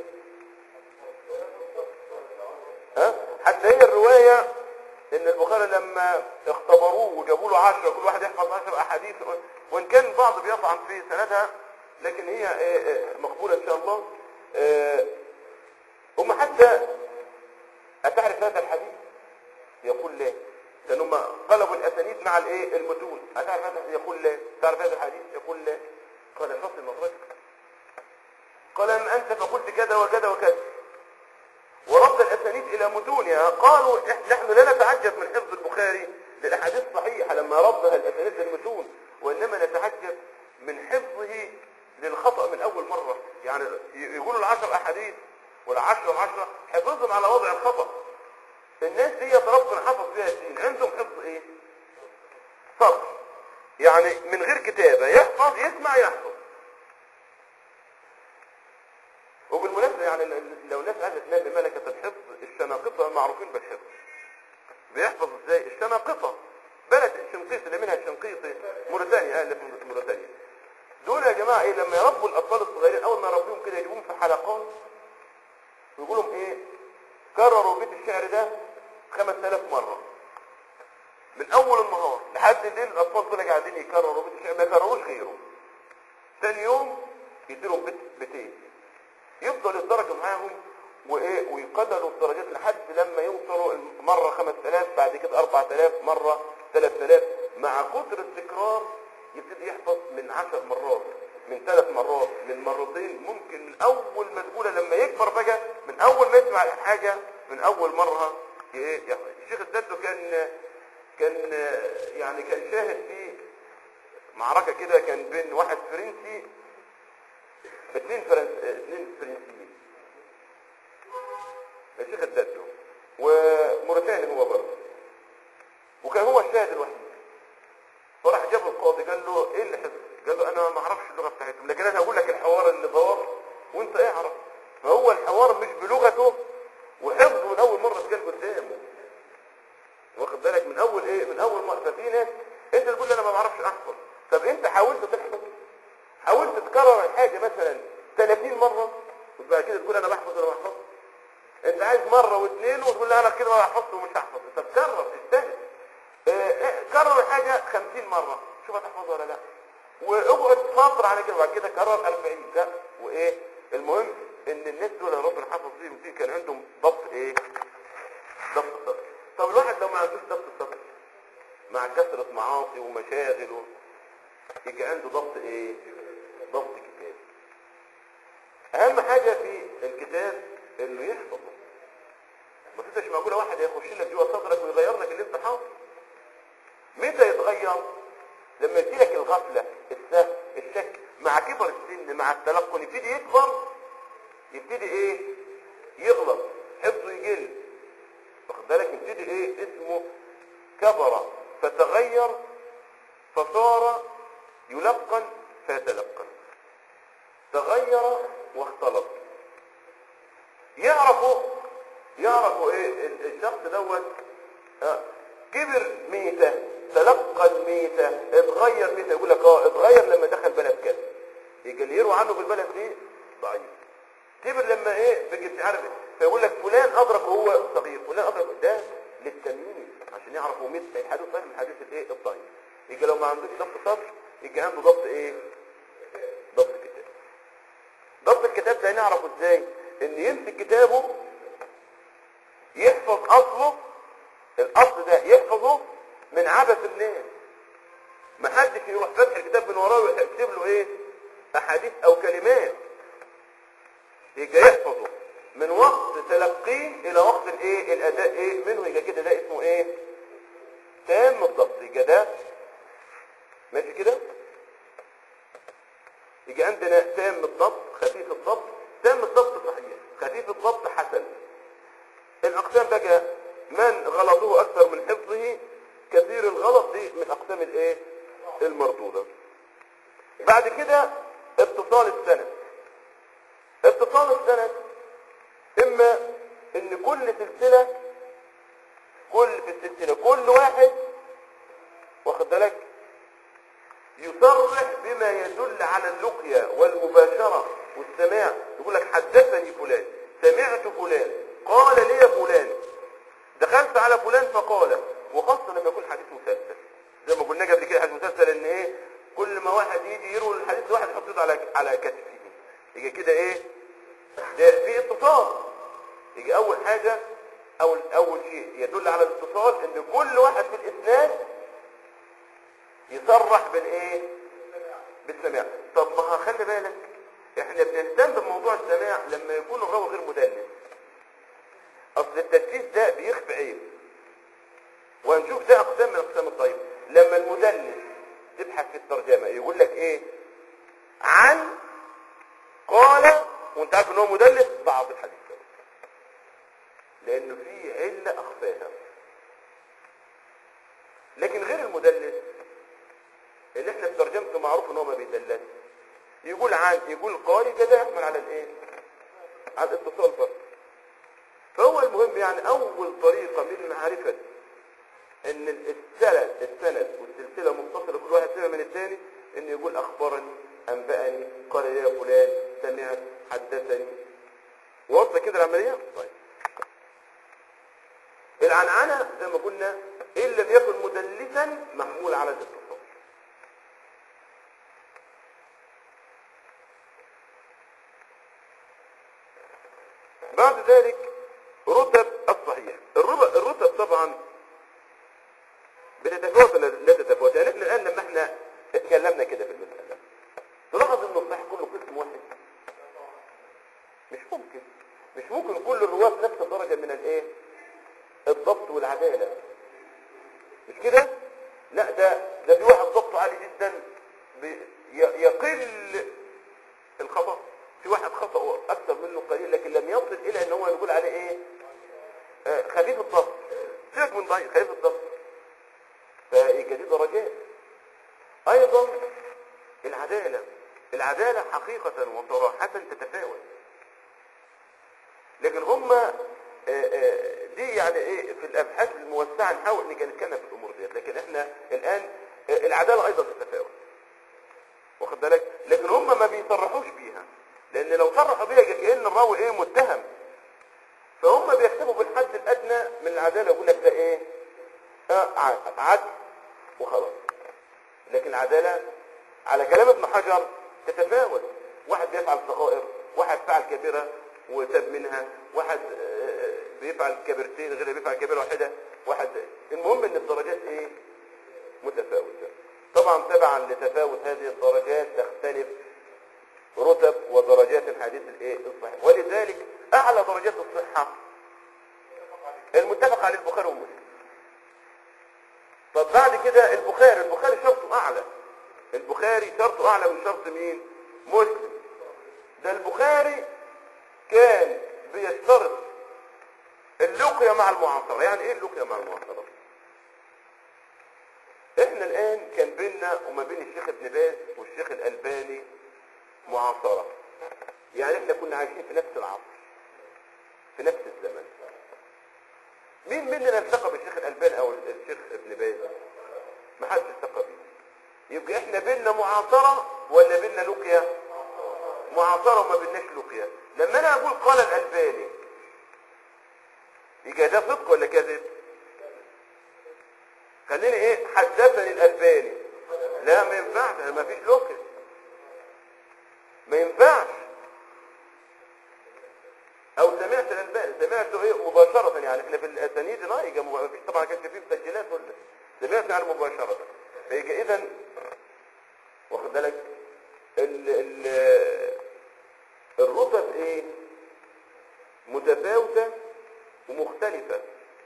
ها حتى هي الرواية ان البخاري لما اختبروه وجابوا له 10 كل واحد يحفظ 10 احاديث وان كان البعض بيطعن في سندها لكن هي إيه إيه مقبولة ان شاء الله إيه هم حتى أتعرف هذا الحديث يقول لا لأن هم قلبوا الأسانيد مع الإيه المتون أتعرف هذا الحديث يقول لا تعرف هذا الحديث يقول لا قال فصل مدرك قال أم أنت فقلت كذا وكذا وكذا ورد الأسانيد إلى متونها قالوا إح- نحن لا نتعجب من حفظ البخاري للأحاديث الصحيحة لما ردها الأسانيد للمتون وإنما نتعجب من حفظه للخطأ من أول مرة يعني ي- يقولوا العشر أحاديث والعشرة والعشرة حفظهم على وضع الخطأ الناس دي ربنا حفظ فيها الدين عندهم حفظ ايه صبر يعني من غير كتابة يحفظ يسمع يحفظ وبالمناسبة يعني ال- ال- لو الناس عايزة تنال بملكة الحفظ الشناقطة معروفين بالحفظ بيحفظ ازاي الشناقطة بلد الشنقيط اللي منها الشنقيطي موريتانيا اهل في موريتانيا دول يا جماعة ايه لما يربوا الاطفال الصغيرين اول ما يربيهم كده يجيبوهم في حلقات ويقول لهم ايه كرروا بيت الشعر ده 5000 مرة من اول النهار لحد الليل الاطفال دول قاعدين يكرروا بيت الشعر ما يكرروش غيره ثاني يوم يديروا بيت بيتين يفضل يتدرجوا معاهم وايه ويقللوا الدرجات لحد لما يوصلوا مرة 5000 بعد كده 4000 مرة 3000 مع كتر التكرار يبتدي يحفظ من 10 مرات من ثلاث مرات من مرتين ممكن من اول ما تقولها لما يكبر بقى من اول ما يسمع حاجة من اول مرة ايه يحفظ الشيخ الددو كان كان يعني كان شاهد في معركة كده كان بين واحد فرنسي اثنين فرنس اثنين فرنسيين الشيخ الددو وموريتاني هو برضه وكان هو الشاهد الوحيد فراح جاب القاضي قال له ايه اللي حفظ قال له انا ما اعرفش اللغه بتاعتهم لكن انا هقول لك الحوار اللي دار وانت اعرف فهو الحوار مش بلغته وحفظه من اول مره اتقال قدامه واخد بالك من اول ايه من اول مره ففي ناس انت تقول لي انا ما بعرفش احفظ طب انت حاولت تحفظ حاولت تكرر الحاجه مثلا 30 مره وبعد كده تقول انا بحفظ انا بحفظ انت عايز مره واثنين وتقول لي انا كده ما بحفظش ومش هحفظ طب كرر اجتهد اه، اه، كرر الحاجه 50 مره شوف هتحفظها ولا لا واقعد فتره على كده وبعد كده كرر 40 لا وايه المهم ان الناس دول اللي ربنا حفظ فيهم دي كان عندهم ضبط ايه ضبط الصدر طب الواحد لو ما عندوش ضبط الصدر مع كثرة معاصي ومشاغل و... يجي عنده ضبط ايه ضبط كتاب اهم حاجة في الكتاب انه يحفظه ما تنساش معقولة واحد هيخش لك جوه صدرك ويغير لك اللي انت حافظه متى يتغير لما يجيلك الغفلة السهو الشك مع كبر السن مع التلقن يبتدي يكبر يبتدي ايه يغلط حفظه يقل واخد بالك يبتدي ايه اسمه كبر فتغير فصار يلقن فيتلقن تغير واختلط يعرفوا يعرفوا ايه ال- الشخص دوت آه، كبر ميتة تلقى الميتة اتغير ميتة يقول لك اه اتغير لما دخل بلد كذا يجي اللي يروى عنه في البلد دي ضعيف كبر لما ايه بيجي مش عارف إيه. فيقول لك فلان ادرك وهو صغير فلان ادرك ده للتمييز عشان يعرف هو مين الحديث صحيح من الحديث الايه الضعيف يجي لو ما عندوش ضبط صدر يجي عنده ضبط ايه ضبط كتاب ضبط الكتاب ده نعرفه ازاي ان يمسك كتابه يحفظ اصله الاصل ده يحفظه من عبث الناس ما حدش يروح فتح الكتاب من وراه ويكتب له ايه احاديث او كلمات يجي يحفظه من وقت تلقيه الى وقت الايه الاداء ايه منه يجي كده ده اسمه ايه تام الضبط يجي ده ماشي كده يجي عندنا تام الضبط خفيف الضبط تام الضبط صحيح خفيف الضبط حسن الاقسام بقى من غلطه اكثر من حفظه كثير الغلط دي من اقسام الايه المردودة بعد كده اتصال السند اتصال السند اما ان كل سلسلة كل في السلسلة كل واحد واخد بالك يصرح بما يدل على اللقيا والمباشرة والسماع يقول لك حدثني فلان سمعت فلان قال لي فلان دخلت على فلان فقال وخاصة لما يكون حديث مسلسل زي ما قلنا قبل كده حديث مسلسل ان ايه كل ما واحد يجي يروي الحديث الواحد يحط ايده على على كتفه يجي كده ايه ده في اتصال يجي اول حاجة اول اول شيء يدل على الاتصال ان كل واحد في الاسناد يصرح بالايه بالسماع طب ما ها خلي بالك احنا بنهتم بموضوع السماع لما يكون الراوي غير مدلس اصل التدليس ده بيخفي عيب وهنشوف ده اقسام من اقسام الضعيف لما المدلس تبحث في الترجمه يقول لك ايه عن قال وانت عارف ان هو مدلس ضعف الحديث ده لانه في عله اخفاها لكن غير المدلس اللي احنا في ترجمته معروف ان هو ما بيدلس يقول عن يقول قال كده يحمل على الايه على الاتصال فقط فهو المهم يعني اول طريقة من معرفة ان السند السند والسلسلة متصلة كل واحد سمع من الثاني ان يقول اخبرني انبأني قال لي يا فلان سمعت حدثني وصل كده العملية طيب العنعنة زي ما قلنا ان لم يكن مدلسا محمول على الاتصال بعد ذلك رتب الصحيح الرتب, الرتب طبعا بتتفاوت ولا لا تتفاوت يعني احنا الان لما احنا اتكلمنا كده في المسألة تلاحظ ان الصحيح كله قسم واحد مش ممكن مش ممكن كل الرواة نفس الدرجة من الايه الضبط والعدالة مش كده لا ده ده في واحد ضبطه عالي جدا بي- ي- يقل الخطأ في واحد خطأه اكثر منه قليل لكن لم يصل الى ان هو نقول عليه ايه آه، خفيف الضبط سيبك من ضعيف خفيف الضبط فيبقى دي درجات ايضا العدالة العدالة حقيقة وصراحة تتفاوت لكن هم آه، آه، دي يعني ايه في الابحاث الموسعة نحاول نيجي نتكلم في الامور ديت لكن احنا الان آه، العدالة ايضا تتفاوت واخد بالك لكن هم ما بيصرحوش بيها لان لو صرحوا بيها يبقى كأن الراوي ايه متهم فهم بيكتبوا بالحد الادنى من العدالة يقول لك ده ايه آه ع- عدل وخلاص لكن العدالة على كلام ابن حجر تتفاوت واحد بيفعل صغائر واحد فعل كبيرة وتاب منها واحد آه، بيفعل كبيرتين غير بيفعل كبيرة واحدة واحد المهم ان الدرجات ايه متفاوتة طبعا تبعا لتفاوت هذه الدرجات تختلف رتب ودرجات الحديث الايه الصحيح ولذلك اعلى درجات الصحة المتفق عليه البخاري ومسلم طب بعد كده البخاري البخاري شرطه اعلى البخاري شرطه اعلى من شرط مين مسلم ده البخاري كان بيشترط اللقية مع المعاصرة يعني ايه اللقية مع المعاصرة احنا الان كان بيننا وما بين الشيخ ابن باز والشيخ الالباني معاصرة يعني احنا كنا عايشين في نفس العصر في نفس الزمن مين مننا التقى بالشيخ الالباني او الشيخ ابن باز ما حدش التقى بيه يبقى احنا بينا معاصرة ولا بينا لقيا معاصرة وما بيناش لقيا لما انا اقول قال الالباني يبقى ده صدق ولا كذب خليني ايه حدثني الالباني لا ما ينفعش ما فيش لقيا ما ينفعش او سمعت الالباني سمعته ايه مباشرة يعني احنا في الاسانيد لا يبقى ما فيش طبعا كانش فيه مسجلات ولا سمعت يعني مباشرة فيبقى اذا واخد بالك ال ال الرتب ايه متفاوتة ومختلفة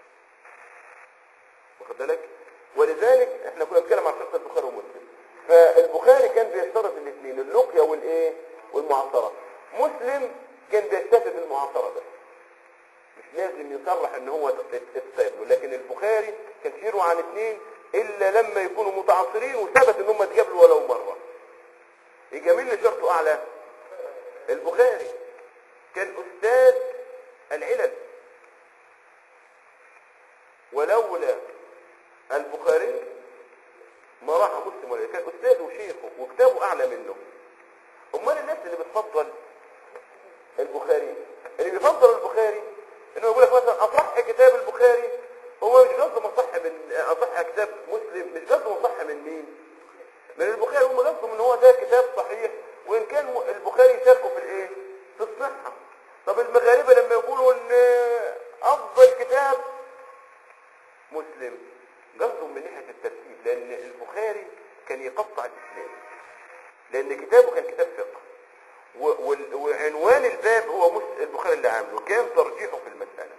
واخد بالك ولذلك احنا كنا بنتكلم عن قصة البخاري ومسلم فالبخاري كان بيشترط الاثنين اللقية والايه والمعاصرة مسلم كان بيكتفي بالمعاصرة بس مش لازم يصرح ان هو استقبله لكن البخاري كان يروى عن اثنين الا لما يكونوا متعاصرين وثبت ان هم اتقابلوا ولو مرة يبقى مين اللي شرطه اعلى البخاري كان استاذ العلل ولولا البخاري ما راح مسلم ولا كان استاذه وشيخه وكتابه اعلى منه امال الناس اللي بتفضل البخاري اللي بيفضل البخاري انه يقول لك مثلا اصح كتاب البخاري هو مش قصده مصح من اصح كتاب مسلم مش قصده مصح من مين من البخاري هم قصدهم ان هو ده كتاب صحيح وان كان م- البخاري شاركه في الايه في الصحة طب المغاربة لما يقولوا ان افضل كتاب مسلم قصدهم من ناحية الترتيب لان البخاري كان يقطع الاسلام لان كتابه كان كتاب فقه و- وال- وعنوان الباب هو مس- البخاري اللي عامله كان ترجيحه في المسألة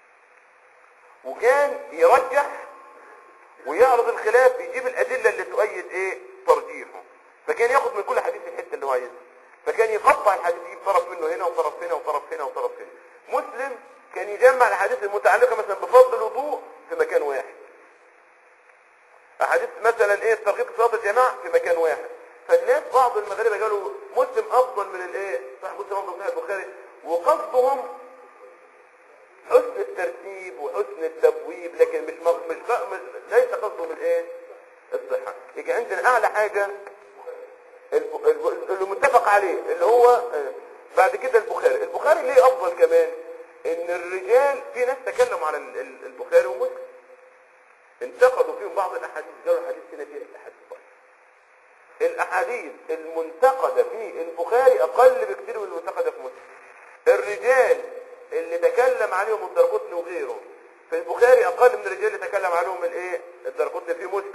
وكان يرجح ويعرض الخلاف يجيب الأدلة اللي تؤيد ايه ترجيحه فكان ياخد من كل حديث الحتة اللي هو عايزها فكان يقطع الحديث يجيب طرف منه هنا وطرف هنا وطرف هنا وطرف هنا مسلم كان يجمع الأحاديث المتعلقة مثلا بفضل الوضوء في مكان واحد أحاديث مثلا ايه الترغيب في صلاة الجماعة في مكان واحد فالناس بعض المغاربة قالوا مسلم أفضل من الايه صح مسلم أفضل من البخاري وقصدهم حسن الترتيب وحسن التبويب لكن مش مغ... مش, غ... مش ليس قصدهم الايه الصحة يجي عندنا اعلى حاجة الب... الب... اللي متفق عليه اللي هو آه، بعد كده البخاري البخاري ليه افضل كمان ان الرجال في ناس تكلموا على ال- ال- البخاري ومسلم انتقدوا فيهم بعض الاحاديث قالوا الحديث هنا فيه احاديث ضعيفة. الاحاديث المنتقدة في البخاري اقل بكثير من المنتقدة في مسلم الرجال اللي تكلم عليهم الدرقطني وغيره في البخاري اقل من الرجال اللي تكلم عليهم الايه الدرقطني في مسلم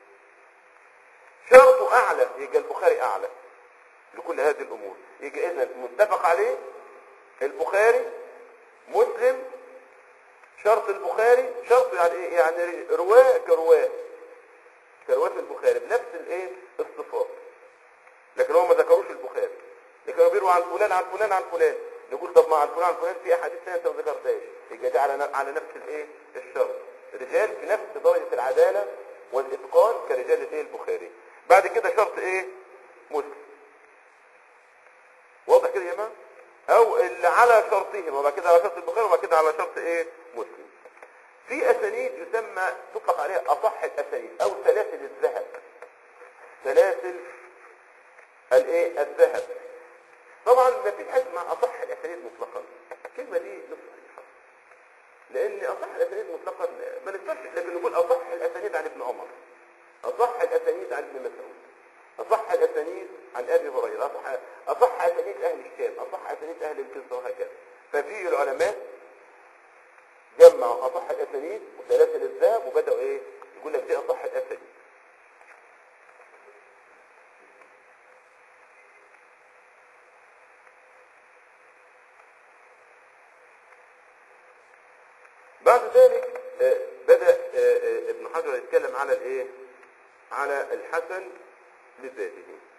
شرطه اعلى يبقى البخاري اعلى لكل هذه الامور يبقى اذا متفق عليه البخاري مسلم شرط البخاري شرط يعني ايه يعني رواه كرواه كرواه البخاري بنفس الايه الصفات لكن هو ما ذكروش البخاري لكن هو بيروي عن فلان عن فلان عن فلان نقول طب ما عن فلان عن فلان في احاديث ثانيه انت ما ذكرتهاش يبقى ده على ن- على نفس الايه الشرط رجال في نفس درجه العداله والاتقان كرجال الايه البخاري بعد كده شرط ايه مسلم واضح كده يا جماعه او اللي على شرطهم وبعد كده على شرط البخاري وبعد كده على شرط ايه مسلم في اسانيد يسمى تطلق عليها اصح الاسانيد او سلاسل الذهب سلاسل الايه الذهب طبعا ما فيش حاجه اسمها اصح الاسانيد مطلقا الكلمه دي مش صحيحه لان اصح الاسانيد مطلقا ما نقدرش لكن نقول اصح الاسانيد عن ابن عمر اصح الاسانيد عن ابن مسعود اصح الاسانيد عن ابي هريره اصح اصح اسانيد اهل الشام اصح اسانيد اهل القصه وهكذا ففي العلماء جمعوا اصح الاسانيد وسلاسل الذهب وبداوا ايه يقول لك دي اصح الاسانيد بعد ذلك آه، بدأ آه، آه، ابن حجر يتكلم على الايه على الحسن لذاته